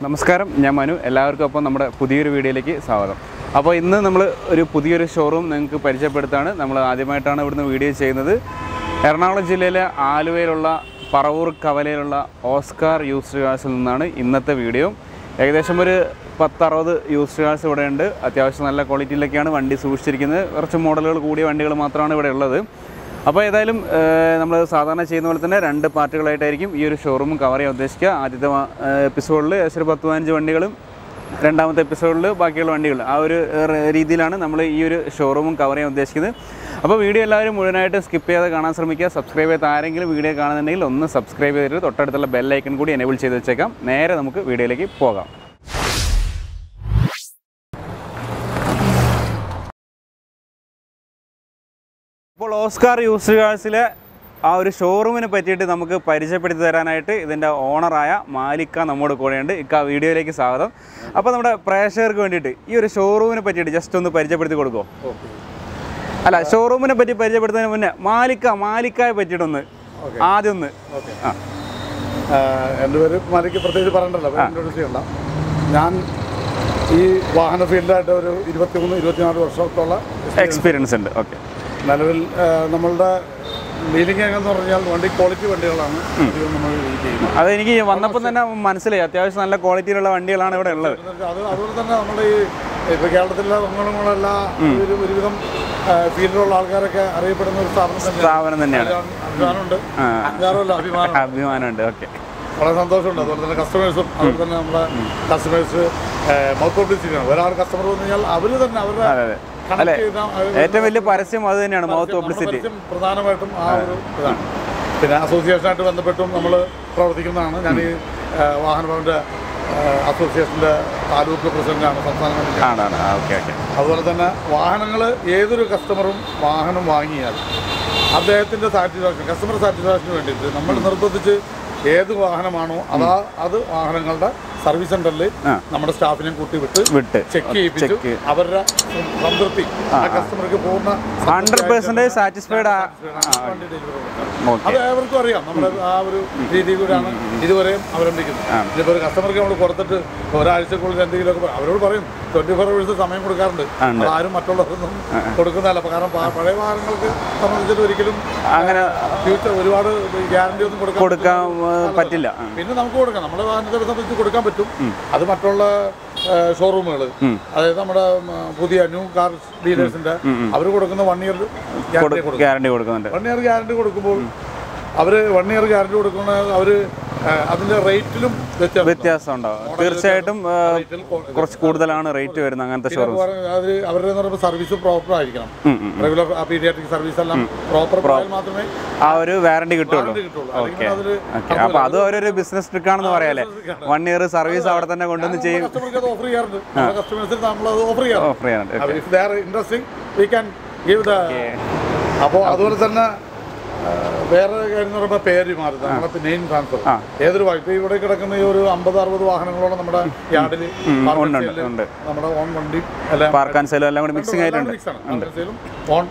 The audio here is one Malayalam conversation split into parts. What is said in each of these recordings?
നമസ്കാരം ഞാൻ മനു എല്ലാവർക്കും ഒപ്പം നമ്മുടെ പുതിയൊരു വീഡിയോയിലേക്ക് സ്വാഗതം അപ്പോൾ ഇന്ന് നമ്മൾ ഒരു പുതിയൊരു ഷോറൂം നിങ്ങൾക്ക് പരിചയപ്പെടുത്താണ് നമ്മൾ ആദ്യമായിട്ടാണ് ഇവിടുന്ന് വീഡിയോ ചെയ്യുന്നത് എറണാകുളം ജില്ലയിലെ ആലുവയിലുള്ള പറവൂർ കവലയിലുള്ള ഓസ്കാർ യൂസ്ഡ് കാഴ്സിൽ നിന്നാണ് ഇന്നത്തെ വീഡിയോ ഏകദേശം ഒരു പത്തറുപത് യൂസ്ഡ് കാഴ്സ് ഇവിടെ ഉണ്ട് അത്യാവശ്യം നല്ല ക്വാളിറ്റിയിലൊക്കെയാണ് വണ്ടി സൂക്ഷിച്ചിരിക്കുന്നത് കുറച്ച് മോഡലുകൾ കൂടിയ വണ്ടികൾ മാത്രമാണ് ഇവിടെ ഉള്ളത് അപ്പോൾ ഏതായാലും നമ്മൾ സാധാരണ ചെയ്യുന്ന പോലെ തന്നെ രണ്ട് പാർട്ടുകളായിട്ടായിരിക്കും ഈ ഒരു ഷോറൂം കവർ ചെയ്യാൻ ഉദ്ദേശിക്കുക ആദ്യത്തെ എപ്പിസോഡിൽ ഏകദേശം ഒരു പത്ത് പതിനഞ്ച് വണ്ടികളും രണ്ടാമത്തെ എപ്പിസോഡിൽ ബാക്കിയുള്ള വണ്ടികൾ ആ ഒരു ഏഹ്, രീതിയിലാണ് നമ്മൾ ഈ ഒരു ഷോറൂമും കവർ ചെയ്യാൻ ഉദ്ദേശിക്കുന്നത് അപ്പോൾ വീഡിയോ എല്ലാവരും മുഴുവനായിട്ട് സ്കിപ്പ് ചെയ്യാതെ കാണാൻ ശ്രമിക്കുക സബ്സ്ക്രൈബ് ചെയ്ത ആരെങ്കിലും വീഡിയോ കാണുന്നുണ്ടെങ്കിൽ ഒന്ന് സബ്സ്ക്രൈബ് ചെയ്തിട്ട് തൊട്ടടുത്തുള്ള ബെല്ലൈക്കൺ കൂടി എനേബിൾ ചെയ്ത് വെച്ചേക്കാം നേരെ നമുക്ക് വീഡിയോയിലേക്ക് പോകാം ഇപ്പോൾ ഓസ്കാർ യൂസ്ഡ് കാഴ്സിലെ ആ ഒരു ഷോറൂമിനെ പറ്റിയിട്ട് നമുക്ക് പരിചയപ്പെടുത്തി തരാനായിട്ട് ഇതിൻ്റെ ഓണറായ മാലിക്ക നമ്മുടെ കൂടെയുണ്ട് ഇക്ക വീഡിയോയിലേക്ക് സ്വാഗതം അപ്പോൾ നമ്മുടെ പ്രേക്ഷകർക്ക് വേണ്ടിയിട്ട് ഈ ഒരു ഷോറൂമിനെ പറ്റിയിട്ട് ജസ്റ്റ് ഒന്ന് പരിചയപ്പെടുത്തി കൊടുക്കുമോ അല്ല ഷോറൂമിനെ പറ്റി പരിചയപ്പെടുത്തുന്നതിന് മുന്നേ മാലിക്ക മാലിക്കയെ പറ്റിയിട്ടൊന്ന് ആദ്യം ഒന്ന് ആ എൻ്റെ പേര് മാലിക്ക് പ്രത്യേകിച്ച് പറയണ്ടല്ലോ ഇൻട്രൊഡ്യൂസ് ചെയ്യണ്ട ഞാൻ ഈ വാഹന ഫീൽഡിലായിട്ട് ഒരു ഇരുപത്തിമൂന്ന് ഇരുപത്തിനാല് വർഷത്തോളം എക്സ്പീരിയൻസ് ഉണ്ട് ഓക്കെ നിലവിൽ ആ, നമ്മളുടെ ഡീലിംഗ് എന്ന് പറഞ്ഞാൽ വണ്ടി ക്വാളിറ്റി വണ്ടികളാണ് അധികം നമ്മൾ ഇത് ചെയ്യുന്നത് അതെനിക്ക് വന്നപ്പോൾ തന്നെ മനസ്സിലായി അത്യാവശ്യം നല്ല ക്വാളിറ്റിയിലുള്ള വണ്ടികളാണ് ഇവിടെ ഉള്ളത് എന്നുവെച്ചാൽ അത് അതുപോലെ തന്നെ നമ്മുടെ ഈ ഇപ്പോൾ കേരളത്തിലെ നമ്മളെല്ലാ ഒരു ഒരുവിധം ആ, ഫീൽഡിലുള്ള ആൾക്കാരൊക്കെ അറിയപ്പെടുന്ന ഒരു സ്ഥാപനം തന്നെയാണ് സ്ഥാപനം തന്നെയാണ് അഭിമാനമുണ്ട് ആ. അഞ്ചാറല്ല അഭിമാനം അഭിമാനമുണ്ട് ഓക്കെ വളരെ സന്തോഷമുണ്ട് അതുപോലെ തന്നെ കസ്റ്റമേഴ്സും അതുപോലെ തന്നെ നമ്മുടെ കസ്റ്റമേഴ്സ് മൗത്ത് പബ്ലിസിറ്റിയാണ് ഒരാൾ കസ്റ്റമർ വന്നു കഴിഞ്ഞാൽ അവർ തന്നെ അവരുടെ അതെ അതെ connect അല്ലെ ചെയ്ത അവര് ഏറ്റവും വലിയ പരസ്യം അത് തന്നെയാണ് മൗത്ത് നമ്മുടെ പബ്ലിസിറ്റി പരസ്യം പ്രധാനമായിട്ടും ആ ഒരു ഇതാണ് പിന്നെ അസോസിയേഷനായിട്ട് ബന്ധപ്പെട്ടും നമ്മൾ പ്രവർത്തിക്കുന്നതാണ് ഞാൻ ഈ വാഹന ഭവൻ്റെ അസോസിയേഷൻ്റെ താലൂക്ക് പ്രസിഡന്റാണ് സംസ്ഥാന കമ്മിറ്റി ആണ് ആണ് ഓക്കെ ഓക്കെ അതുപോലെ തന്നെ വാഹനങ്ങൾ ഏതൊരു കസ്റ്റമറും വാഹനം വാങ്ങിയാൽ അദ്ദേഹത്തിൻ്റെ സാറ്റിസ്ഫാക്ഷൻ കസ്റ്റമർ സാറ്റിസ്ഫാക്ഷന് വേണ്ടിയിട്ട് നമ്മൾ നിർബന്ധിച്ച് ഏത് വാഹനമാണോ അതാ അത് വാഹനങ്ങളുടെ സർവീസ് സെന്ററിൽ ആ. നമ്മുടെ സ്റ്റാഫിനെ കൂട്ടി വിട്ട് വിട്ട് ചെക്ക് ചെയ്യിപ്പിച്ചു ചെക്ക് അവരുടെ സംതൃപ്തി ആ കസ്റ്റമർക്ക് പൂർണ്ണ ഹൺഡ്രഡ് പെർസെൻറ്റേജ് സാറ്റിസ്ഫൈഡ് വണ്ടി ഡെലിവറി കൊടുക്കാം ഓക്കെ അത് ഏവർക്കും അറിയാം നമ്മുടെ ആ ഒരു രീതിയിലൂടെയാണ് ഇതുവരെയും അവലംബിക്കുന്നത് ആണ്. ഇതിപ്പോൾ ഒരു കസ്റ്റമർക്ക് നമ്മൾ കൊടുത്തിട്ട് ഒരാഴ്ചക്കുള്ളിൽ എന്തെങ്കിലുമൊക്കെ പറ- അവരോട് പറയും ട്വന്റി ഫോർ അവേഴ്സ് സമയം കൊടുക്കാറുണ്ട് ഉണ്ട്. അതാരും മറ്റുള്ളവർക്കൊന്നും കൊടുക്കുന്നതല്ല അപ്പൊ കാരണം പ- പഴയ വാഹനങ്ങൾക്ക് സംബന്ധിച്ചിട്ട് ഒരിക്കലും അങ്ങനെ ഫ്യൂച്ചർ ഒരുപാട് ഗ്യാരണ്ടി ഒന്നും കൊടുക്കാൻ കൊടുക്കാൻ ഏഹ്, പറ്റില്ല ആ. പിന്നെ നമുക്ക് കൊടുക്കാം നമ്മുടെ വാഹനത്തെ സംബന്ധിച്ച് കൊടുക്കാൻ പറ്റും അത് മറ്റുള്ള ഷോറൂമുകൾ അതായത് നമ്മുടെ ഉം, പുതിയ ന്യൂ കാർ ഡീലേഴ്സിന്റെ അവർ കൊടുക്കുന്ന വൺ ഇയർ ഗ്യാരണ്ടി കൊടുക്കും ഗ്യാരണ്ടി കൊടുക്കുന്നുണ്ട് വൺ ഇയർ ഗ്യാരണ്ടി കൊടുക്കുമ്പോൾ അവർ വൺ ഇയർ ഗ്യാരണ്ടി കൊടുക്കുന്ന അവർ അതിന്റെ റേറ്റിലും വ്യത്യാസം വ്യത്യാസം ഉണ്ടാവും തീർച്ചയായിട്ടും ഏഹ്, കുറച്ച് കൂടുതലാണ് റേറ്റ് വരുന്നത് അങ്ങനത്തെ ഷോറൂം അവർ അവരുടെ എന്ന് പറയുമ്പോൾ സർവീസ് പ്രോപ്പർ ആയിരിക്കണം റെഗുലർ പീഡിയാട്രിക് സർവീസ് എല്ലാം പ്രോപ്പർ പോയാൽ മാത്രമേ ആ ഒരു വാറണ്ടി കിട്ടുള്ളൂ വാറണ്ടി കിട്ടുള്ളൂ ഓക്കെ അല്ലെങ്കിൽ അതില് ഓക്കെ അപ്പൊ അത് ഓരോരു ബിസിനസ് ട്രിക്കാണെന്ന് പറയാല്ലേ വൺ ഇയർ സർവീസ് അവിടെ തന്നെ കൊണ്ടുവന്ന് ചെയ്യും കസ്റ്റമർക്ക് അത് ഓഫർ ചെയ്യാറുണ്ട് നമ്മുടെ കസ്റ്റമേഴ്സിന് നമ്മൾ അത് ഓഫർ ചെയ്യാറുണ്ട് ഓഫർ ചെയ്യാനുണ്ട് if they are interesting we can give the അപ്പോൾ അതുപോലെ തന്നെ ആ, വേറെ കാര്യം എന്ന് പറയുമ്പോൾ പേര് മാറും നമ്മുടെ നെയിം ട്രാൻസ്ഫർ ആ. ഏതൊരു വാ- ഇപ്പൊ ഇവിടെ കിടക്കുന്ന ഈ ഒരു അമ്പത് അറുപത് വാഹനങ്ങളോളം നമ്മുടെ യാർഡിൽ ഉണ്ട്, ഉണ്ട്, ഉണ്ട്. നമ്മുടെ ഓൺ വണ്ടി എല്ലാം പാർക്ക് ആൻഡ് സെയിലും എല്ലാം കൂടി മിക്സിംഗ് ആയിട്ടുണ്ട് mix ആണ്. പാർക്കൻസയിലും ഓൺ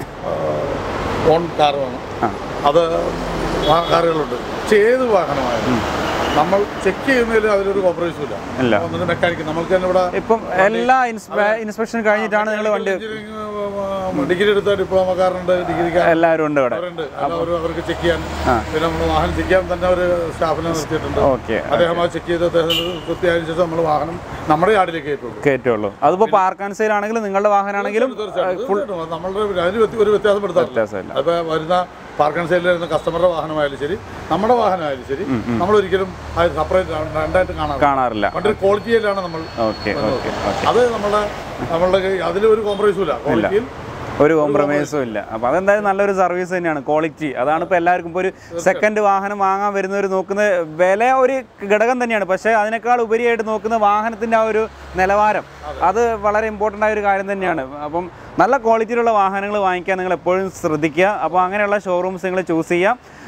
ഓൺ കാറുമാണ് ആ. അത് വാ- കാറുകളുണ്ട് പക്ഷെ ഏത് വാഹനമായാലും നമ്മൾ ചെക്ക് ചെയ്യുന്നതിൽ അതിലൊരു കോംപ്രമൈസും ഇല്ല ഇല്ല ഒന്നിന് മെക്കാനിക്ക് നമ്മൾക്ക് തന്നെ ഇവിടെ ഇപ്പം എല്ലാ ഇൻസ്പെക്ഷൻ കഴിഞ്ഞിട്ടാണ് നിങ്ങൾ വണ്ടി ഡിഗ്രി എടുത്ത ഡിപ്ലോമക്കാരുണ്ട് ഡിഗ്രിക്കാർ എല്ലാവരും ഉണ്ട് ഇവിടെ അവരുണ്ട് അവർ അവർക്ക് ചെക്ക് ചെയ്യാൻ ആ. പിന്നെ നമ്മൾ വാഹനം ചെക്ക് ചെയ്യാൻ തന്നെ ഒരു സ്റ്റാഫിനെ നിർത്തിയിട്ടുണ്ട് ഓക്കെ അദ്ദേഹം അത് ചെക്ക് ചെയ്ത് അദ്ദേഹത്തിന് തൃപ്തിയായതിനു ശേഷം നമ്മൾ വാഹനം നമ്മുടെ യാർഡിലേക്ക് കയറ്റുള്ളൂ കയറ്റുള്ളൂ അതിപ്പോ പാർക്ക് ആൻഡ് സെയിൽ ആണെങ്കിലും നിങ്ങളുടെ വാഹനമാണെങ്കിലും തീർച്ചയായിട്ടും അത് നമ്മളുടെ അതിന് വ്യത്യ- ഒരു വ്യത്യാസം പെടുത്താറില്ല വ്യത്യാസമില്ല അപ്പോൾ വരുന്ന പാർക്ക് ആൻഡ് സെയിലിൽ വരുന്ന കസ്റ്റമറുടെ വാഹനമായാലും ശരി നമ്മുടെ വാഹനമായാലും ശരി നമ്മൾ ഒരിക്കലും അത് സെപ്പറേറ്റ് രണ്ടായിട്ട് കാണാറില്ല കാണാറില്ല വണ്ടി ക്വാളിറ്റിയിലാണ് നമ്മൾ ഓക്കെ ഓക്കെ ഓക്കെ അത് നമ്മുടെ നമ്മളുടെ അതിൽ ഒരു കോംപ്രമൈസും ഇല്ല ക്വാളിറ്റിയിൽ ഒരു കോംപ്രമൈസും ഇല്ല അപ്പോൾ അതെന്തായാലും നല്ലൊരു സർവീസ് തന്നെയാണ് ക്വാളിറ്റി അതാണ് ഇപ്പോൾ എല്ലാവർക്കും ഇപ്പോൾ ഒരു സെക്കൻഡ് വാഹനം വാങ്ങാൻ വരുന്നവർ നോക്കുന്ന വില ഒരു ഘടകം തന്നെയാണ് പക്ഷേ അതിനേക്കാൾ ഉപരിയായിട്ട് നോക്കുന്ന വാഹനത്തിൻ്റെ ആ ഒരു നിലവാരം അത് വളരെ ഇമ്പോർട്ടൻ്റ് ആയ ഒരു കാര്യം തന്നെയാണ് അപ്പം നല്ല ക്വാളിറ്റിയിലുള്ള വാഹനങ്ങൾ വാങ്ങിക്കാൻ നിങ്ങൾ എപ്പോഴും ശ്രദ്ധിക്കുക അപ്പോൾ അങ്ങനെയുള്ള ഷോറൂംസ് നിങ്ങൾ ചൂസ് ചെയ്യുക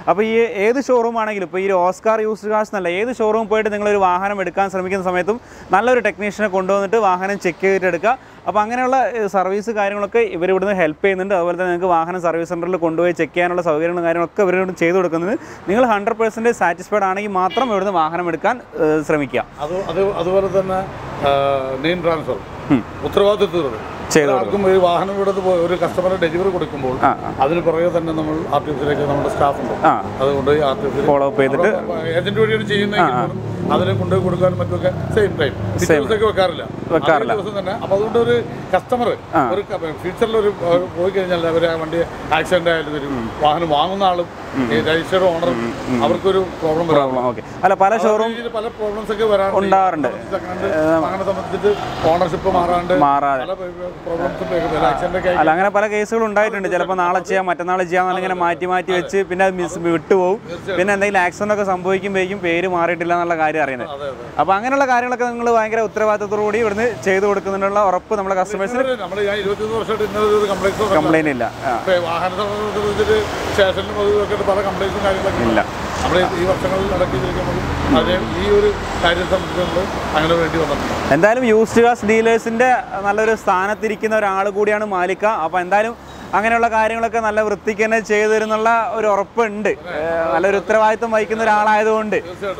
അപ്പോൾ ഈ ഏത് ഷോറൂം ആണെങ്കിലും ഇപ്പോൾ ഈ ഒരു ഓസ്കാർ യൂസ്ഡ് കാർസ് എന്നല്ല ഏത് ഷോറൂം പോയിട്ട് നിങ്ങളൊരു വാഹനം എടുക്കാൻ ശ്രമിക്കുന്ന സമയത്തും നല്ലൊരു ടെക്നീഷ്യനെ കൊണ്ടുവന്നിട്ട് വാഹനം ചെക്ക് ചെയ്തിട്ട് എടുക്കുക അപ്പോൾ അങ്ങനെയുള്ള ഏഹ്, സർവീസ് കാര്യങ്ങളൊക്കെ ഇവർ ഇവിടുന്ന് ഹെൽപ്പ് ചെയ്യുന്നുണ്ട് അതുപോലെ തന്നെ നിങ്ങൾക്ക് വാഹനം സർവീസ് സെൻറ്ററിൽ കൊണ്ടുപോയി ചെക്ക് ചെയ്യാനുള്ള സൗകര്യങ്ങളും കാര്യങ്ങളൊക്കെ ഇവരോട് ചെയ്തു കൊടുക്കുന്നത് നിങ്ങൾ ഹൺഡ്രഡ് പെർസെൻറ്റേജ് സാറ്റിസ്ഫൈഡ് ആണെങ്കിൽ മാത്രം ഇവിടുന്ന് വാഹനം എടുക്കാൻ ഏഹ്, ശ്രമിക്കുക അത് അത് അതുപോലെ തന്നെ നെയിം ട്രാൻസ്ഫർ ഉത്തരവാദിത്വം ചെയ്തു ആർക്കും ഈ വാഹനം ഇവിടെ ഒരു കസ്റ്റമറെ ഡെലിവറി കൊടുക്കുമ്പോൾ ആ, അതിന് പുറകെ തന്നെ നമ്മൾ ആർ ടി എഫിലേക്ക് നമ്മുടെ സ്റ്റാഫ് ഉണ്ട് ആ. അതുകൊണ്ട് ആർ ടി എഫിൽ ഫോളോ അപ്പ് ചെയ്തിട്ട് ഏജന്റ് വഴിയാണ് ചെയ്യുന്നതെങ്കിൽ പോലും അതിനെ കൊണ്ടുപോയി കൊടുക്കാനും മറ്റുമൊക്കെ സെയിം ടൈം ഒക്കെ വെക്കാറില്ല വെക്കാറില്ല. അതേ ദിവസം തന്നെ അപ്പൊ അതുകൊണ്ട് ഒരു കസ്റ്റമർ ഒരു ഫ്യൂച്ചറിൽ ഒരു ആ, പോയി കഴിഞ്ഞാൽ അവർ ആ വണ്ടി ആക്സിഡന്റ് ആയാലും ഒരു വാഹനം വാങ്ങുന്ന ആളും രജിസ്റ്റേർഡ് ഓണറും അവർക്കൊരു പ്രോബ്ലം വരാം ഓക്കെ അല്ല പല ഷോറൂം രീതിയിൽ പല പ്രോബ്ലംസ് ഒക്കെ വരാറുണ്ട് ഉണ്ടാവാറുണ്ട്. അങ്ങനെ സംബന്ധിച്ചിട്ട് ഓണർഷിപ്പ് മാറാണ്ട് മാറാതെ പല പ്രോബ്ലംസും ആക്സിഡന്റ് ഒക്കെ ആയി അല്ല അങ്ങനെ പല കേസുകളും ഉണ്ടായിട്ടുണ്ട് ചിലപ്പോൾ നാളെ ചെയ്യാം മറ്റന്നാൾ ചെയ്യാം ഇങ്ങനെ മാറ്റി മാറ്റി വെച്ച് പിന്നെ അത് മിസ് വിട്ടുപോകും പിന്നെ എന്തെങ്കിലും ആക്സിഡന്റ് ഒക്കെ സംഭവിക്കുമ്പോഴേക്കും പേര് മാറിയിട്ടില്ല എന്നുള്ള കാര്യം അറിയുന്നത് അതെ അതെ അപ്പോൾ അങ്ങനെയുള്ള കാര്യങ്ങളൊക്കെ നിങ്ങൾ ഭയങ്കര ഉത്തരവാദിത്തത്തോടു കൂടി ഇവിടുന്ന് ചെയ്തു കൊടുക്കുന്നുള്ള ഉറപ്പ് നമ്മുടെ കസ്റ്റമേഴ്സിന് നമ്മൾ ഞാൻ ഇരുപത്തിയൊന്ന് വർഷമായിട്ട് ഇന്നലെ ഒരു കംപ്ലൈൻസ് കംപ്ലൈന്റ് ഇല്ല ആ, വാഹന സംബന്ധിച്ചിട്ട് സ്റ്റേഷനിലും അതും ഒക്കെ പല കംപ്ലൈൻസും കാര്യങ്ങളൊക്കെ ഇല്ല നമ്മൾ ഈ വർഷങ്ങളിൽ നടക്കിയിരിക്കുമ്പോൾ അതിനെ ഈ ഒരു കാര്യം സംബന്ധിച്ച് നമ്മൾ അങ്ങനെ വേണ്ടി വന്നിട്ടുണ്ട് എന്തായാലും യൂസ്ഡ് കാസ് ഡീലേഴ്സിന്റെ നല്ലൊരു സ്ഥാനത്തിരിക്കുന്ന ഒരാൾ കൂടിയാണ് മാലിക്ക അപ്പോൾ എന്തായാലും അങ്ങനെയുള്ള കാര്യങ്ങളൊക്കെ നല്ല വൃത്തിക്ക് തന്നെ ചെയ്തു തരുന്നുള്ള ഒരു ഉറപ്പുണ്ട് ഏഹ് നല്ലൊരു ഉത്തരവാദിത്വം വഹിക്കുന്ന ഒരാളായതുകൊണ്ട്